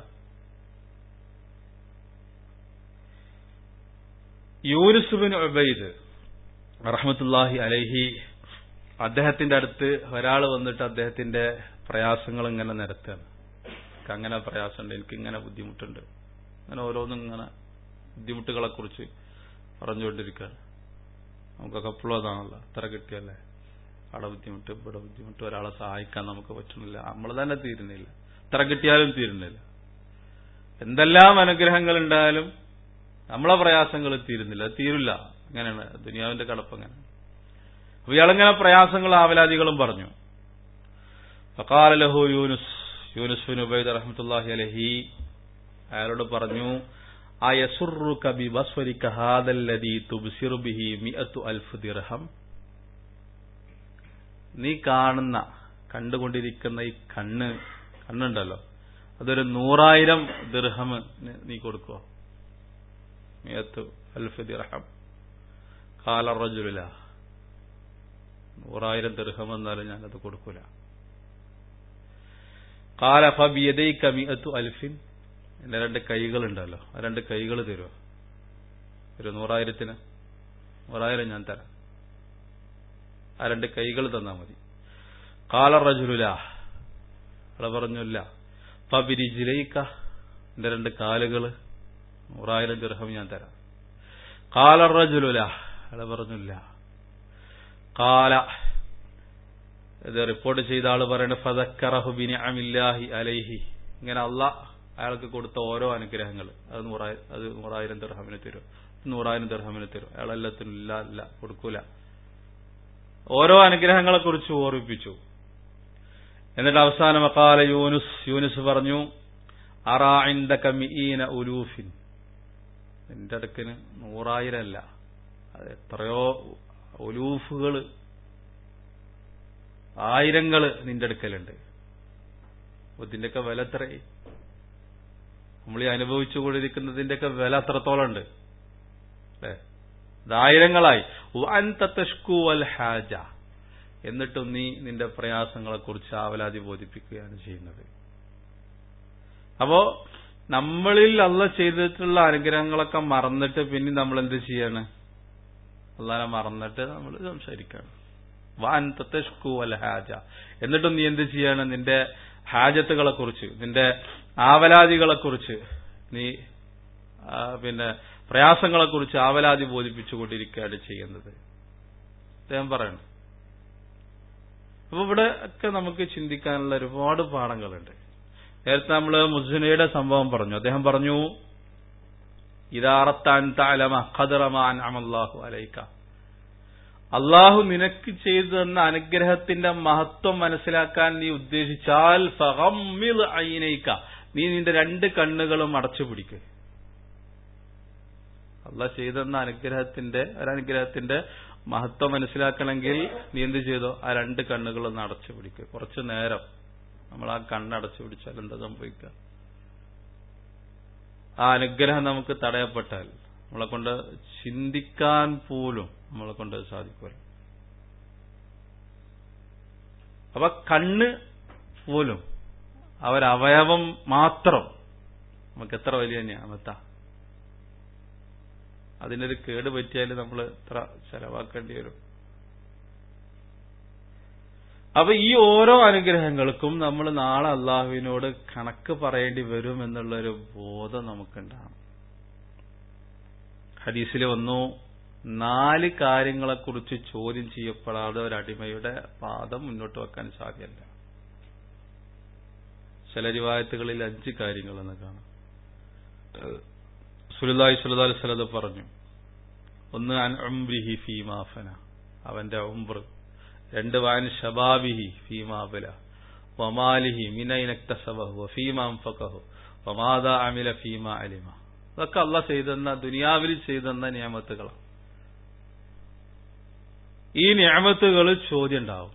യൂനുസുബിൻ ഉബൈദ് റഹമത്തുല്ലാഹി അലൈഹി അദ്ദേഹത്തിന്റെ അടുത്ത് ഒരാൾ വന്നിട്ട് അദ്ദേഹത്തിന്റെ പ്രയാസങ്ങൾ ഇങ്ങനെ നിരത്താണ് എനിക്ക് അങ്ങനെ പ്രയാസമുണ്ട് എനിക്ക് ഇങ്ങനെ ബുദ്ധിമുട്ടുണ്ട് അങ്ങനെ ഓരോന്നും ഇങ്ങനെ ബുദ്ധിമുട്ടുകളെ കുറിച്ച് പറഞ്ഞുകൊണ്ടിരിക്കുകയാണ് നമുക്കൊക്കെ എപ്പോഴും അതാണല്ലോ അത്ര കിട്ടിയല്ലേ അവിടെ ബുദ്ധിമുട്ട് ഇവിടെ ബുദ്ധിമുട്ട് ഒരാളെ സഹായിക്കാൻ നമുക്ക് പറ്റുന്നില്ല നമ്മൾ തന്നെ തീരുന്നില്ല എത്ര കിട്ടിയാലും തീരുന്നില്ല എന്തെല്ലാം അനുഗ്രഹങ്ങൾ ഉണ്ടായാലും നമ്മളെ പ്രയാസങ്ങൾ തീരുന്നില്ല തീരില്ല അങ്ങനെയാണ് ദുനിയാവിന്റെ കടപ്പ് അങ്ങനെ അപ്പൊ ഇയാളിങ്ങനെ പ്രയാസങ്ങൾ ആവലാദികളും പറഞ്ഞു ഫക്കാലഹു യൂനുസ് യൂനുസ് ബിൻ ഉബൈദ് റഹ്മത്തുല്ലാഹി അലഹി അയാളോട് പറഞ്ഞു ആ യസുറു കബി ബസ്വരിക ഹാദല്ലദീ തുബ്സിറു ബിഹി മിഅത്തു അൽഫ് ദിർഹം നീ കാണുന്ന കണ്ടുകൊണ്ടിരിക്കുന്ന ഈ കണ്ണ് കണ്ണുണ്ടല്ലോ അതൊരു നൂറായിരം ദിർഹം നീ കൊടുക്കുവോ മിയത്ത് അൽഫ് ദിർഹം കാല റജുല നൂറായിരം ദിർഹം എന്നാലും ഞാനത് കൊടുക്കൂല കാല ഫബിയദൈക മിഅത്തു അൽഫിൻ എന്റെ രണ്ട് കൈകളുണ്ടല്ലോ ആ രണ്ട് കൈകൾ തരുമോ ഒരു നൂറായിരത്തിന് നൂറായിരം ഞാൻ തരാം ആ രണ്ട് കൈകൾ തന്നാ മതി കാല റജുലുല അവളെ പറഞ്ഞില്ല ഫബിരിജിലൈക്ക എന്റെ രണ്ട് കാലുകള് നൂറായിരം ദിർഹം ഞാൻ തരാം കാല റജുലുല അവളെ പറഞ്ഞില്ല കാല ഇത് റിപ്പോർട്ട് ചെയ്ത ആള് പറയുന്നത് ഫതക്കറഹുബിനി അമില്ലാഹി അലൈഹി ഇങ്ങനെ അല്ല അയാൾക്ക് കൊടുത്ത ഓരോ അനുഗ്രഹങ്ങൾ അത് നൂറായിരം അത് നൂറായിരം ദിർഹമിന് തരും നൂറായിരം ദിർഹമിന് തരും അയാൾ എല്ലാത്തിനും ഇല്ല ഇല്ല കൊടുക്കൂല ഓരോ അനുഗ്രഹങ്ങളെ കുറിച്ച് ഓർമ്മിപ്പിച്ചു എന്നിട്ട് അവസാനം അക്കാല യൂനുസ് യൂനുസ് പറഞ്ഞു അറാഇന്ദ കമീന ഉലൂഫിൻ എന്റെ അടുക്കിന് നൂറായിരം അല്ല അത് എത്രയോ ഒലൂഫുകൾ ആയിരങ്ങള് നിന്റെ അടുക്കലുണ്ട് അപ്പൊ ഇതിന്റെയൊക്കെ വില എത്രയായി നമ്മൾ ഈ അനുഭവിച്ചുകൊണ്ടിരിക്കുന്നതിന്റെയൊക്കെ വില അത്രത്തോളം ഉണ്ട് ഏ, ഇതായിരങ്ങളായി വൻ തത്തഷ്കു അൽ ഹാജ എന്നിട്ടും നീ നിന്റെ പ്രയാസങ്ങളെ കുറിച്ച് ആവലാതി ബോധിപ്പിക്കുകയാണ് ചെയ്യുന്നത് അപ്പോ നമ്മളിൽ അല്ല ചെയ്തിട്ടുള്ള അനുഗ്രഹങ്ങളൊക്കെ മറന്നിട്ട് പിന്നെ നമ്മൾ എന്ത് ചെയ്യാണ് അള്ളാനെ മറന്നിട്ട് നമ്മൾ സംസാരിക്കുകയാണ് വാൻ തത്തഷ്കു അൽ ഹാജ എന്നിട്ടും നീ എന്ത് ചെയ്യാണ് നിന്റെ ഹാജത്തുകളെ കുറിച്ച് നിന്റെ ആവലാദികളെ കുറിച്ച് നീ ആ, പിന്നെ പ്രയാസങ്ങളെ കുറിച്ച് ആവലാതി ബോധിപ്പിച്ചുകൊണ്ടിരിക്കുകയാണ് ചെയ്യുന്നത് അദ്ദേഹം പറയണം അപ്പൊ ഇവിടെ ഒക്കെ നമുക്ക് ചിന്തിക്കാനുള്ള ഒരുപാട് പാഠങ്ങളുണ്ട് നേരത്തെ നമ്മൾ മുസ്ലിനയുടെ സംഭവം പറഞ്ഞു അദ്ദേഹം പറഞ്ഞു ഇതാറത്താൻ താലമ ഖദറമാൻ അമല്ലാഹു അലൈക്ക അള്ളാഹു നിനക്ക് ചെയ്തു തന്ന അനുഗ്രഹത്തിന്റെ മഹത്വം മനസ്സിലാക്കാൻ നീ ഉദ്ദേശിച്ചാൽ ഫഹമ്മിൽ ഐനൈക്ക നീ നിന്റെ രണ്ട് കണ്ണുകളും അടച്ചു പിടിക്കുക അള്ളാഹ് ചെയ്തെന്ന അനുഗ്രഹത്തിന്റെ ഒരനുഗ്രഹത്തിന്റെ മഹത്വം മനസ്സിലാക്കണമെങ്കിൽ നീ എന്ത് ചെയ്തോ ആ രണ്ട് കണ്ണുകളൊന്ന് അടച്ചു പിടിക്കുക കുറച്ചു നേരം നമ്മൾ ആ കണ്ണടച്ചു പിടിച്ചാൽ എന്താ സംഭവിക്കുക ആ അനുഗ്രഹം നമുക്ക് തടയപ്പെട്ടാൽ നമ്മളെ കൊണ്ട് ചിന്തിക്കാൻ പോലും നമ്മളെ കൊണ്ട് സാധിക്കുമല്ലോ അപ്പൊ കണ്ണ് പോലും അവരവയവം മാത്രം നമുക്ക് എത്ര വലിയ ഞാമത്താ അതിനൊരു കേട് പറ്റിയാൽ നമ്മൾ എത്ര ചെലവാക്കേണ്ടി വരും അപ്പൊ ഈ ഓരോ അനുഗ്രഹങ്ങൾക്കും നമ്മൾ നാളെ അള്ളാഹുവിനോട് കണക്ക് പറയേണ്ടി വരും എന്നുള്ളൊരു ബോധം നമുക്കുണ്ടാകും ഹദീസിൽ വന്നു നാല് കാര്യങ്ങളെക്കുറിച്ച് ചോദ്യം ചെയ്യപ്പെടാതെ ഒരു അടിമയുടെ പാദം മുന്നോട്ട് വെക്കാൻ സാധ്യമല്ല ചില റിവായത്തുകളിൽ അഞ്ച് കാര്യങ്ങളെന്ന് കാണാം സുലുല്ലാഹി സുല്ലാ സ്വലത് പറഞ്ഞു ഒന്ന് അൻ ഉംബ്രിഹി ഫീമാഫന അവന്റെ ഉംബ്ര രണ്ട് വാൻ ഷബാബിഹി ഫീമാബല വമാലിഹി മിനൈനക്തസബഹു ഫീമാം ഫക്കഹു വമാദ അമില ഫീമ അലിമ അതൊക്കെ അല്ല ചെയ്തെന്ന ദുനിയാവിൽ ചെയ്തെന്ന നിയമത്തുകളാണ് ഈ നിയമത്തുകൾ ചോദ്യം ഉണ്ടാവും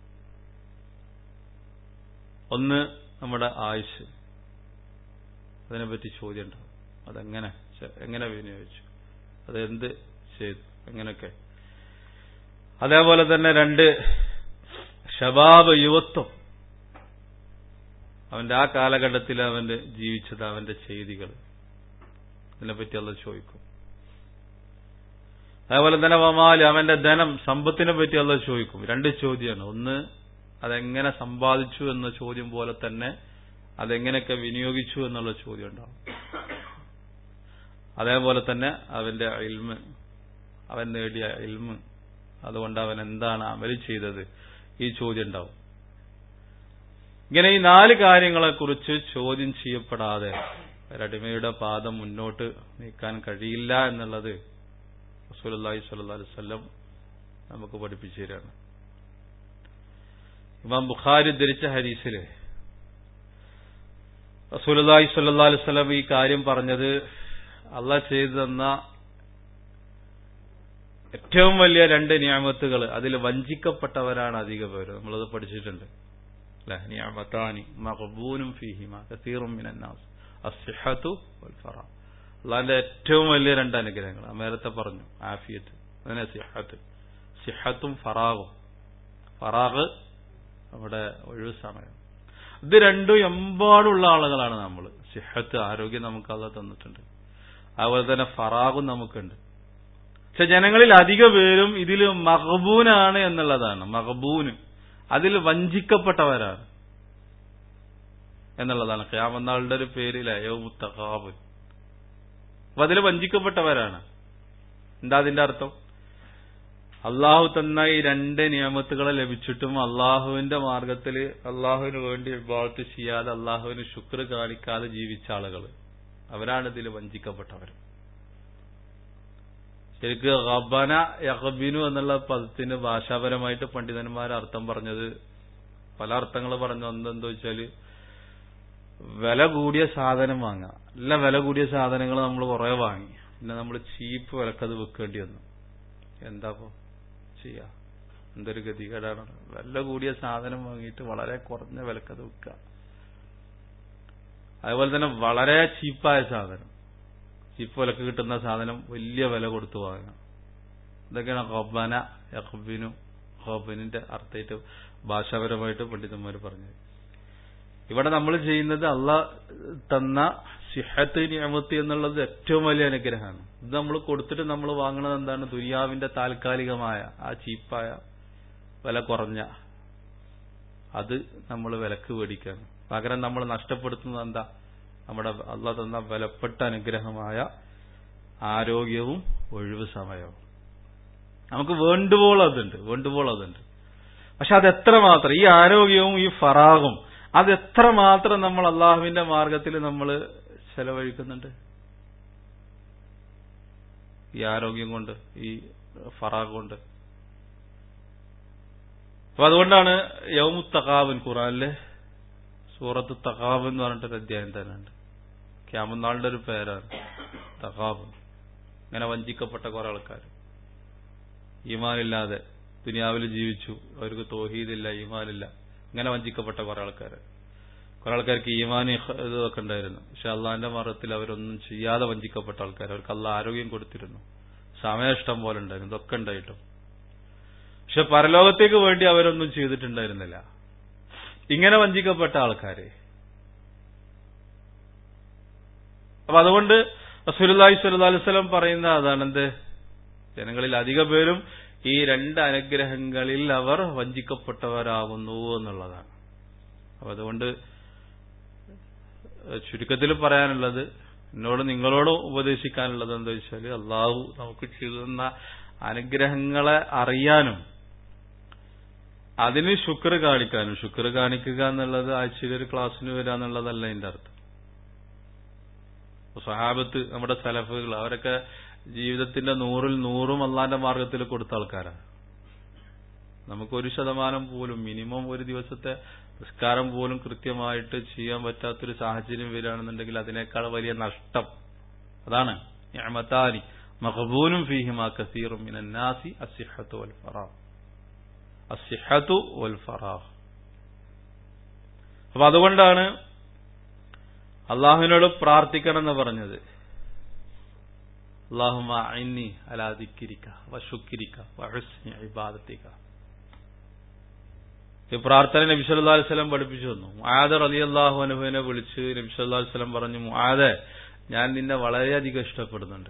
ഒന്ന് നമ്മുടെ ആയുഷ് അതിനെപ്പറ്റി ചോദ്യം ഉണ്ടാവും അതെങ്ങനെ എങ്ങനെ വിനിയോഗിച്ചു അതെന്ത് ചെയ്തു എങ്ങനെയൊക്കെ അതേപോലെ തന്നെ രണ്ട് ഷബാബ് യുവത്വം അവന്റെ ആ കാലഘട്ടത്തിൽ അവന്റെ ജീവിച്ചത് അവന്റെ ചെയ്തികൾ ഇതിനെപ്പറ്റി അത് ചോദിക്കും അതേപോലെ തന്നെ വമാല് അവന്റെ ധനം സമ്പത്തിനെ പറ്റി അത് ചോദിക്കും രണ്ട് ചോദ്യമാണ് ഒന്ന് അതെങ്ങനെ സമ്പാദിച്ചു എന്ന ചോദ്യം പോലെ തന്നെ അതെങ്ങനെയൊക്കെ വിനിയോഗിച്ചു എന്നുള്ള ചോദ്യം ഉണ്ടാവും അതേപോലെ തന്നെ അവന്റെ ഇൽമ് അവൻ നേടിയ ഇൽമ് അതുകൊണ്ട് അവൻ എന്താണ് അമല് ചെയ്തത് ഈ ചോദ്യം ഉണ്ടാവും ഇങ്ങനെ ഈ നാല് കാര്യങ്ങളെക്കുറിച്ച് ചോദ്യം ചെയ്യപ്പെടാതെ ഒരടിമയുടെ പാദം മുന്നോട്ട് നീക്കാൻ കഴിയില്ല എന്നുള്ളത് റസൂലി സ്വല്ലി വല്ലം നമുക്ക് പഠിപ്പിച്ചു തരാണ് ഇമാം ബുഖാരി ധരിച്ച ഹരീസില് റസൂലി സ്വല്ലാ അലുവല്ലം ഈ കാര്യം പറഞ്ഞത് അള്ളാഹ് ചെയ്തു തന്ന ഏറ്റവും വലിയ രണ്ട് നിയമത്തുകൾ അതിൽ വഞ്ചിക്കപ്പെട്ടവരാണ് അധിക പേര് നമ്മളത് പഠിച്ചിട്ടുണ്ട് അല്ലെ നിയമത്താനി മഹബൂനും ഫീഹിമ കസീറും മിനന്നാസ് അസിഹത്തു വൽഫറ അള്ളാന്റെ ഏറ്റവും വലിയ രണ്ട് അനുഗ്രഹങ്ങൾ നേരത്തെ പറഞ്ഞു ആഫിയത്ത് അതിനെ സിഹത്ത് സിഹത്തും ഫറാഗും ഫറാഗ് നമ്മുടെ ഒഴിവ് സമയം ഇത് രണ്ടും എമ്പാടുള്ള ആളുകളാണ് നമ്മൾ സിഹത്ത് ആരോഗ്യം നമുക്ക് അത് തന്നിട്ടുണ്ട് അതുപോലെ തന്നെ ഫറാഗും നമുക്കുണ്ട് പക്ഷെ ജനങ്ങളിൽ അധിക പേരും ഇതിൽ മഹബൂനാണ് എന്നുള്ളതാണ് മഹബൂന് അതിൽ വഞ്ചിക്കപ്പെട്ടവരാണ് എന്നുള്ളതാണ് ക്യാമന്നാളുടെ ഒരു പേരിലെ യോമുത്തഹാബ് അപ്പൊ അതിൽ വഞ്ചിക്കപ്പെട്ടവരാണ് എന്താ അതിന്റെ അർത്ഥം അള്ളാഹു തന്ന ഈ രണ്ട് നിയമത്തുകളെ ലഭിച്ചിട്ടും അള്ളാഹുവിന്റെ മാർഗത്തിൽ അള്ളാഹുവിന് വേണ്ടി വിഭാഗത്ത് ചെയ്യാതെ അള്ളാഹുവിന് ശുക്ർ കാണിക്കാതെ ജീവിച്ച ആളുകൾ അവരാണ് ഇതിൽ വഞ്ചിക്കപ്പെട്ടവർ ശരിക്ക് റബന യഹബിനു എന്നുള്ള പദത്തിന് ഭാഷാപരമായിട്ട് പണ്ഡിതന്മാർ അർത്ഥം പറഞ്ഞത് പല അർത്ഥങ്ങൾ പറഞ്ഞു എന്തെന്ന് വെച്ചാല് വില കൂടിയ സാധനം വാങ്ങുക നല്ല വില കൂടിയ സാധനങ്ങൾ നമ്മൾ കുറെ വാങ്ങി പിന്നെ നമ്മൾ ചീപ്പ് വിലക്കത് വെക്കേണ്ടി വന്നു എന്താപ്പോ ചെയ്യാ എന്തൊരു ഗതികേടാണ് വില കൂടിയ സാധനം വാങ്ങിയിട്ട് വളരെ കുറഞ്ഞ വിലക്കത് വെക്കുക അതുപോലെ തന്നെ വളരെ ചീപ്പായ സാധനം ചീപ്പ് വിലക്ക് കിട്ടുന്ന സാധനം വലിയ വില കൊടുത്തു വാങ്ങാം ഇതൊക്കെയാണ് ഹൊബന യഹബിനു ഹോബിനിന്റെ അർത്ഥമായിട്ട് ഭാഷാപരമായിട്ട് പണ്ഡിതന്മാർ പറഞ്ഞത് ഇവിടെ നമ്മൾ ചെയ്യുന്നത് അല്ല തന്ന സിഹത്ത് നിയമത്ത് എന്നുള്ളത് ഏറ്റവും വലിയ അനുഗ്രഹമാണ് ഇത് നമ്മൾ കൊടുത്തിട്ട് നമ്മൾ വാങ്ങുന്നത് എന്താണ് ദുനിയാവിന്റെ താൽക്കാലികമായ ആ ചീപ്പായ വില കുറഞ്ഞ അത് നമ്മൾ വിലക്ക് മേടിക്കാണ് പകരം നമ്മൾ നഷ്ടപ്പെടുത്തുന്നത് എന്താ നമ്മുടെ അല്ല തന്ന വിലപ്പെട്ട അനുഗ്രഹമായ ആരോഗ്യവും ഒഴിവ് സമയവും നമുക്ക് വേണ്ടുമ്പോൾ അതുണ്ട് വേണ്ടുമ്പോൾ അതുണ്ട് പക്ഷെ അത് എത്രമാത്രം ഈ ആരോഗ്യവും ഈ ഫറാഗും അത് എത്രമാത്രം നമ്മൾ അള്ളാഹുവിന്റെ മാർഗത്തിൽ നമ്മൾ ചെലവഴിക്കുന്നുണ്ട് ഈ ആരോഗ്യം കൊണ്ട് ഈ ഫറാഗ് കൊണ്ട് അപ്പൊ അതുകൊണ്ടാണ് യൗമു തകാവൻ ഖുറാനിലെ സൂറത്ത് തകാവ് എന്ന് പറഞ്ഞിട്ടൊരു അധ്യായം തന്നെ ഉണ്ട് ക്യാമനാളിന്റെ ഒരു പേരാണ് തകാവ് ഇങ്ങനെ വഞ്ചിക്കപ്പെട്ട കുറെ ആൾക്കാർ ഈമാനില്ലാതെ ദുനിയാവിൽ ജീവിച്ചു അവർക്ക് തോഹീദില്ല ഈമാനില്ല ഇങ്ങനെ വഞ്ചിക്കപ്പെട്ട കുറെ ആൾക്കാർ കുറെ ആൾക്കാർക്ക് ഈമാൻ ഇതൊക്കെ ഉണ്ടായിരുന്നു പക്ഷെ അള്ളാഹിന്റെ മാർഗത്തിൽ അവരൊന്നും ചെയ്യാതെ വഞ്ചിക്കപ്പെട്ട ആൾക്കാർ അവർക്ക് അള്ള ആരോഗ്യം കൊടുത്തിരുന്നു സമയം ഇഷ്ടം പോലെ ഉണ്ടായിരുന്നു ഇതൊക്കെ ഉണ്ടായിട്ടും പക്ഷെ പരലോകത്തേക്ക് വേണ്ടി അവരൊന്നും ചെയ്തിട്ടുണ്ടായിരുന്നില്ല ഇങ്ങനെ വഞ്ചിക്കപ്പെട്ട ആൾക്കാര് അപ്പൊ അതുകൊണ്ട് റസൂലി സ്വല്ലി വസ്ലം പറയുന്ന അതാണ് എന്ത് ജനങ്ങളിൽ അധിക പേരും ഈ രണ്ട് അനുഗ്രഹങ്ങളിൽ അവർ വഞ്ചിക്കപ്പെട്ടവരാകുന്നു എന്നുള്ളതാണ് അപ്പൊ അതുകൊണ്ട് ചുരുക്കത്തിൽ പറയാനുള്ളത് എന്നോട് നിങ്ങളോട് ഉപദേശിക്കാനുള്ളത് എന്താ വെച്ചാൽ അള്ളാഹു നമുക്ക് ചെയ്തു തന്ന അനുഗ്രഹങ്ങളെ അറിയാനും അതിന് ശുക്ർ കാണിക്കാനും ശുക്ർ കാണിക്കുക എന്നുള്ളത് ആഴ്ചയിൽ ഒരു ക്ലാസ്സിന് വരിക എന്നുള്ളതല്ല അതിന്റെ അർത്ഥം സഹാബത്ത് നമ്മുടെ സലഫുകൾ അവരൊക്കെ ജീവിതത്തിന്റെ നൂറിൽ നൂറും അള്ളാന്റെ മാർഗത്തിൽ കൊടുത്ത ആൾക്കാരാണ് നമുക്കൊരു ശതമാനം പോലും മിനിമം ഒരു ദിവസത്തെ നിസ്കാരം പോലും കൃത്യമായിട്ട് ചെയ്യാൻ പറ്റാത്തൊരു സാഹചര്യം വരികയാണെന്നുണ്ടെങ്കിൽ അതിനേക്കാൾ വലിയ നഷ്ടം അതാണ് ഞാമത്താനി മഹബൂനും ഫീഹിമാ കസീറും മിനന്നാസി അസിഹത്തു വൽ ഫറാഹ് അസിഹത്തു വൽ ഫറാഹ് അപ്പൊ അതുകൊണ്ടാണ് അള്ളാഹുവിനോട് പ്രാർത്ഥിക്കണം എന്ന് പറഞ്ഞത് അള്ളാഹുമ അന്നി അലാദിക്കിരിക്ക വഷുക്കിരിക്ക വഹസ്നി ഇബാദത്തിക്ക ഈ പ്രാർത്ഥന നബി സല്ലാ വസ്ലം പഠിപ്പിച്ചു തന്നു മുആദർ അലി അള്ളാഹു അനുഭവനെ വിളിച്ച് നബി സല്ലാ വസ്ലം പറഞ്ഞു മുആദെ ഞാൻ നിന്നെ വളരെയധികം ഇഷ്ടപ്പെടുന്നുണ്ട്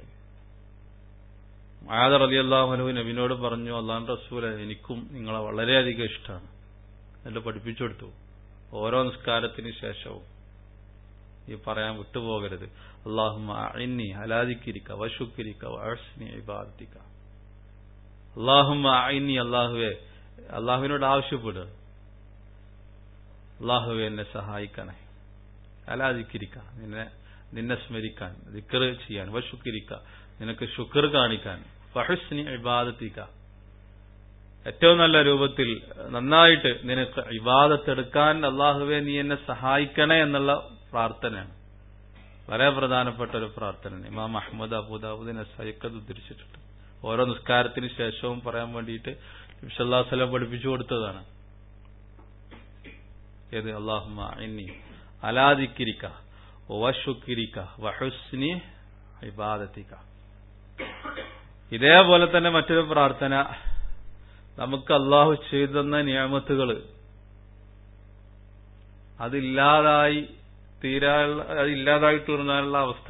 മുആദർ അലി അള്ളാഹു അനുഭവ നബിനോട് പറഞ്ഞു അള്ളാഹു റസൂലെ എനിക്കും നിങ്ങളെ വളരെയധികം ഇഷ്ടമാണ് എന്നിട്ട് പഠിപ്പിച്ചു കൊടുത്തു ഓരോ നിസ്കാരത്തിന് ശേഷവും ഈ പറയാൻ വിട്ടുപോകരുത് അള്ളാഹുമ അന്നി ഹലാദിക്കിരിക്ക വഷുക്കിരിക്ക വഴസ്നി ഇബാദിക്ക അള്ളാഹുമ അന്നി അള്ളാഹുവെ അള്ളാഹുവിനോട് ആവശ്യപ്പെടുക അള്ളാഹുവെ എന്നെ സഹായിക്കണേ അലാദിക്കിരിക്ക നിന്നെ നിന്നെ സ്മരിക്കാൻ ദിക്കർ ചെയ്യാൻ വഷുക്കിരിക്ക നിനക്ക് ശുക്ർ കാണിക്കാൻ ഫഹസ്നി ഇബാദത്തിക്ക ഏറ്റവും നല്ല രൂപത്തിൽ നന്നായിട്ട് നിനക്ക് ഇബാദത്തെടുക്കാൻ അള്ളാഹുവെ നീ എന്നെ സഹായിക്കണേ എന്നുള്ള പ്രാർത്ഥനയാണ് വളരെ പ്രധാനപ്പെട്ട ഒരു പ്രാർത്ഥനയാണ് ഇമാം അഹമ്മദ് അബൂദാബുദ് നസൈക്കത് ഉദ്ധരിച്ചിട്ടുണ്ട് ഓരോ നിസ്കാരത്തിന് ശേഷവും പറയാൻ വേണ്ടിയിട്ട് നബ്സല്ലാസ്ലം പഠിപ്പിച്ചു കൊടുത്തതാണ് ഏത് അള്ളാഹുമ ഇന്നി അലാദിക്കിരിക്ക വഷുക്കിരിക്ക വഹുസ്നി ഇബാദത്തിക്ക ഇതേപോലെ തന്നെ മറ്റൊരു പ്രാർത്ഥന നമുക്ക് അള്ളാഹു ചെയ്തെന്ന നിയമത്തുകൾ അതില്ലാതായി തീരാനുള്ള അതില്ലാതായി തീർന്നാനുള്ള അവസ്ഥ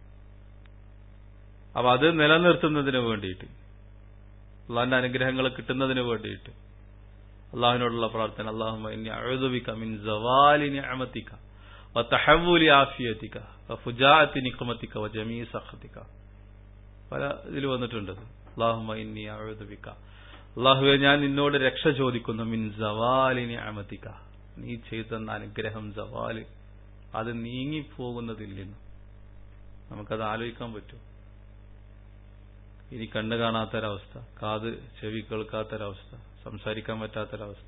അപ്പൊ അത് നിലനിർത്തുന്നതിന് വേണ്ടിയിട്ട് അള്ളാഹിന്റെ അനുഗ്രഹങ്ങൾ കിട്ടുന്നതിന് വേണ്ടിയിട്ട് അള്ളാഹിനോടുള്ള പ്രാർത്ഥന അള്ളാഹു അഴുതുബിക്ക മിൻ ജവാലി നിഅമത്തിക്ക വതഹവ്വുലി ആഫിയത്തിക്ക വഫുജാഅത്തി നിഖമത്തിക്ക വജമീ സഖത്തിക്ക പല ഇതിൽ വന്നിട്ടുണ്ട് അള്ളാഹുമ ഇന്നി അഴുതുബിക്ക അള്ളാഹുവെ ഞാൻ നിന്നോട് രക്ഷ ചോദിക്കുന്നു മിൻ ജവാലി നിഅമത്തിക്ക നീ ചെയ്തെന്ന അനുഗ്രഹം ജവാല് അത് നീങ്ങിപ്പോകുന്നതില്ലെന്ന് നമുക്കത് ആലോചിക്കാൻ പറ്റും ഇനി കണ്ണു കാണാത്തൊരവസ്ഥ കാത് ചെവി കേൾക്കാത്തൊരവസ്ഥ സംസാരിക്കാൻ പറ്റാത്തൊരവസ്ഥ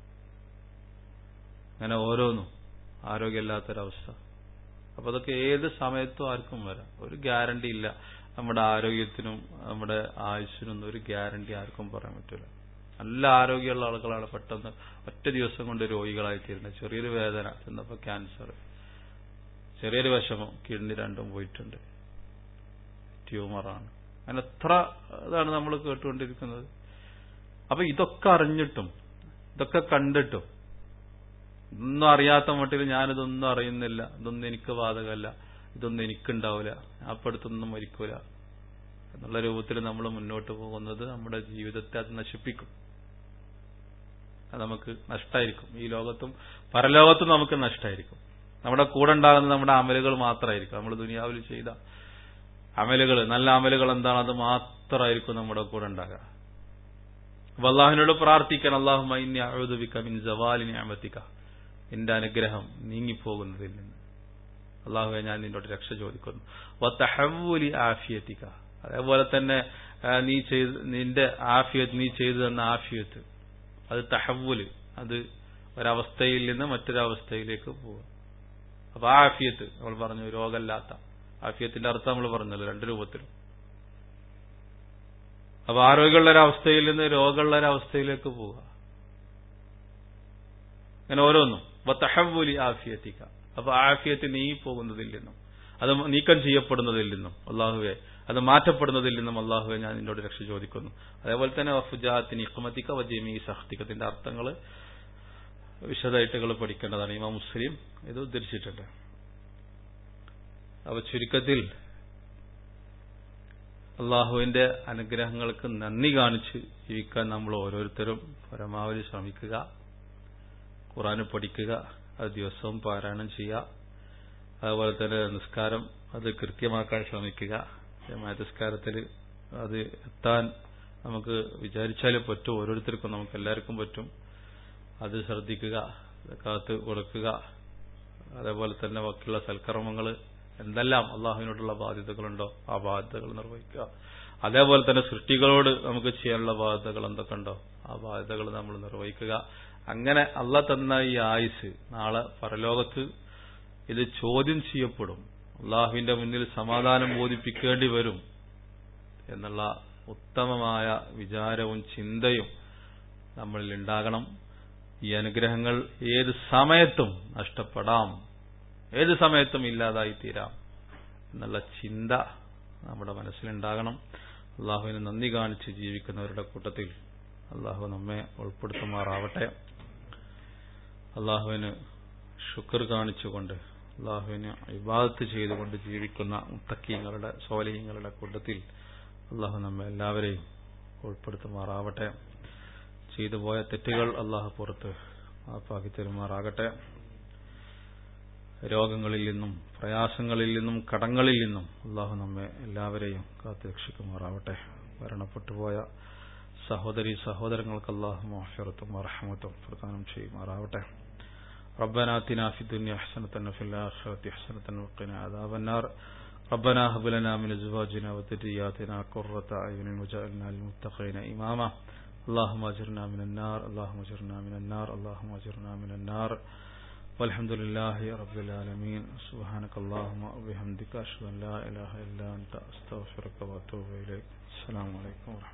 അങ്ങനെ ഓരോന്നും ആരോഗ്യമില്ലാത്തൊരവസ്ഥ അപ്പൊ അതൊക്കെ ഏത് സമയത്തും ആർക്കും വരാം ഒരു ഗ്യാരണ്ടി ഇല്ല നമ്മുടെ ആരോഗ്യത്തിനും നമ്മുടെ ആയുസ്സിനൊന്നും ഒരു ഗ്യാരണ്ടി ആർക്കും പറയാൻ പറ്റില്ല നല്ല ആരോഗ്യമുള്ള ആളുകളാണ് പെട്ടെന്ന് ഒറ്റ ദിവസം കൊണ്ട് രോഗികളായി തീരുന്നത് ചെറിയൊരു വേദന ചെന്നപ്പോ ക്യാൻസർ ചെറിയൊരു വിഷമം കിഡ്നി രണ്ടും പോയിട്ടുണ്ട് ട്യൂമറാണ് അങ്ങനെ എത്ര ഇതാണ് നമ്മൾ കേട്ടുകൊണ്ടിരിക്കുന്നത് അപ്പൊ ഇതൊക്കെ അറിഞ്ഞിട്ടും ഇതൊക്കെ കണ്ടിട്ടും ഒന്നും അറിയാത്ത മട്ടിൽ ഞാനിതൊന്നും അറിയുന്നില്ല ഇതൊന്നും എനിക്ക് ബാധകമല്ല ഇതൊന്നും എനിക്കുണ്ടാവില്ല അപ്പടുത്തൊന്നും മരിക്കൂല എന്നുള്ള രൂപത്തിൽ നമ്മൾ മുന്നോട്ട് പോകുന്നത് നമ്മുടെ ജീവിതത്തെ അത് നശിപ്പിക്കും അത് നമുക്ക് നഷ്ടമായിരിക്കും ഈ ലോകത്തും പരലോകത്തും നമുക്ക് നഷ്ടമായിരിക്കും നമ്മുടെ കൂടെ ഉണ്ടാകുന്നത് നമ്മുടെ അമലുകൾ മാത്രമായിരിക്കും നമ്മൾ ദുനിയാവിൽ ചെയ്ത അമലുകൾ നല്ല അമലുകൾ എന്താണ് അത് മാത്രമായിരിക്കും നമ്മുടെ കൂടെ ഉണ്ടാകുക അപ്പൊ അള്ളാഹുവിനോട് പ്രാർത്ഥിക്കാൻ അള്ളാഹു മിൻ ജവാലിനി അമത്തിക്ക എന്റെ അനുഗ്രഹം നീങ്ങിപ്പോകുന്നതിൽ നിന്ന് അള്ളാഹുവെ ഞാൻ നിന്നോട് രക്ഷ ചോദിക്കുന്നു വത്തഹവൂലി ആഫിയത്തിക്ക അതേപോലെ തന്നെ നീ ചെയ്ത് നിന്റെ ആഫിയത്ത് നീ ചെയ്തു തന്ന ആഫിയത്ത് അത് തഹവൂല് അത് ഒരവസ്ഥയിൽ നിന്ന് മറ്റൊരവസ്ഥയിലേക്ക് പോവുക അപ്പൊ ആ ആഫിയത്ത് നമ്മൾ പറഞ്ഞു രോഗമല്ലാത്ത ആഫിയത്തിന്റെ അർത്ഥം നമ്മൾ പറഞ്ഞല്ലോ രണ്ട് രൂപത്തിലും അപ്പൊ ആരോഗ്യമുള്ള ഒരവസ്ഥയിൽ നിന്ന് രോഗമുള്ള ഒരവസ്ഥയിലേക്ക് പോവുക അങ്ങനെ ഓരോന്നും തഹവൂലി ആഫിയത്തിക്ക അപ്പൊ ആഫിയത്ത് നീ പോകുന്നതിൽ നിന്നും അത് നീക്കം ചെയ്യപ്പെടുന്നതിൽ നിന്നും അള്ളാഹുവെ അത് മാറ്റപ്പെടുന്നതിൽ നിന്നും അള്ളാഹുവെ ഞാൻ നിന്നോട് രക്ഷ ചോദിക്കുന്നു അതേപോലെ തന്നെ വഫുജാത്തിന് ഇഖമത്തിക്ക വജീമി സഹത്തിക്കത്തിന്റെ അർത്ഥങ്ങൾ വിശദമായിട്ടുകൾ പഠിക്കേണ്ടതാണ് ഇമാ മുസ്ലിം ഇത് ഉദ്ധരിച്ചിട്ടുണ്ട് അപ്പൊ ചുരുക്കത്തിൽ അള്ളാഹുവിന്റെ അനുഗ്രഹങ്ങൾക്ക് നന്ദി കാണിച്ച് ജീവിക്കാൻ നമ്മൾ ഓരോരുത്തരും പരമാവധി ശ്രമിക്കുക ഖുറാന് പഠിക്കുക അത് ദിവസവും പാരായണം ചെയ്യുക അതുപോലെ തന്നെ നിസ്കാരം അത് കൃത്യമാക്കാൻ ശ്രമിക്കുക നിസ്കാരത്തിൽ അത് എത്താൻ നമുക്ക് വിചാരിച്ചാലേ പറ്റും ഓരോരുത്തർക്കും നമുക്ക് എല്ലാവർക്കും പറ്റും അത് ശ്രദ്ധിക്കുക കാത്ത് കൊടുക്കുക അതേപോലെ തന്നെ ബാക്കിയുള്ള സൽക്കർമ്മങ്ങൾ എന്തെല്ലാം അള്ളാഹുവിനോടുള്ള ബാധ്യതകളുണ്ടോ ആ ബാധ്യതകൾ നിർവഹിക്കുക അതേപോലെ തന്നെ സൃഷ്ടികളോട് നമുക്ക് ചെയ്യാനുള്ള ബാധ്യതകൾ എന്തൊക്കെ ഉണ്ടോ ആ ബാധ്യതകൾ നമ്മൾ നിർവഹിക്കുക അങ്ങനെ അള്ള തന്ന ഈ ആയുസ് നാളെ പരലോകത്ത് ഇത് ചോദ്യം ചെയ്യപ്പെടും അള്ളാഹുവിന്റെ മുന്നിൽ സമാധാനം ബോധിപ്പിക്കേണ്ടി വരും എന്നുള്ള ഉത്തമമായ വിചാരവും ചിന്തയും നമ്മളിൽ ഉണ്ടാകണം ഈ അനുഗ്രഹങ്ങൾ ഏത് സമയത്തും നഷ്ടപ്പെടാം ഏത് സമയത്തും ഇല്ലാതായി തീരാം എന്നുള്ള ചിന്ത നമ്മുടെ മനസ്സിലുണ്ടാകണം അള്ളാഹുവിന് നന്ദി കാണിച്ച് ജീവിക്കുന്നവരുടെ കൂട്ടത്തിൽ അള്ളാഹു നമ്മെ ഉൾപ്പെടുത്തുമാറാവട്ടെ അള്ളാഹുവിന് ശുക്ർ കാണിച്ചുകൊണ്ട് അള്ളാഹുവിന് ഇബാദത്ത് ചെയ്തുകൊണ്ട് ജീവിക്കുന്ന മുത്തക്കീങ്ങളുടെ സോലീങ്ങളുടെ കൂട്ടത്തിൽ അള്ളാഹു നമ്മെ എല്ലാവരെയും ഉൾപ്പെടുത്തുമാറാവട്ടെ ചെയ്തു പോയ തെറ്റുകൾ അള്ളാഹു പുറത്ത് മാപ്പാക്കി തരുമാറാകട്ടെ രോഗങ്ങളിൽ നിന്നും പ്രയാസങ്ങളിൽ നിന്നും കടങ്ങളിൽ നിന്നും അള്ളാഹു നമ്മെ എല്ലാവരെയും കാത്തു രക്ഷിക്കുമാറാവട്ടെ മരണപ്പെട്ടുപോയ സഹോദരി സഹോദരങ്ങൾക്ക് അള്ളാഹു മാഫിറത്തും അർഹമത്തും പ്രദാനം ചെയ്യുമാറാവട്ടെ ربنا آتنا في الدنيا حسنة وفي الآخرة حسنة وقنا عذاب النار ربنا هب لنا من أزواجنا وذرياتنا قرة أعين وجعلنا للمتقين إماما اللهم أجرنا من النار اللهم أجرنا من النار اللهم أجرنا من النار والحمد لله رب العالمين سبحانك اللهم وبحمدك أشهد أن لا إله إلا أنت أستغفرك وأتوب إليك السلام عليكم ورحمة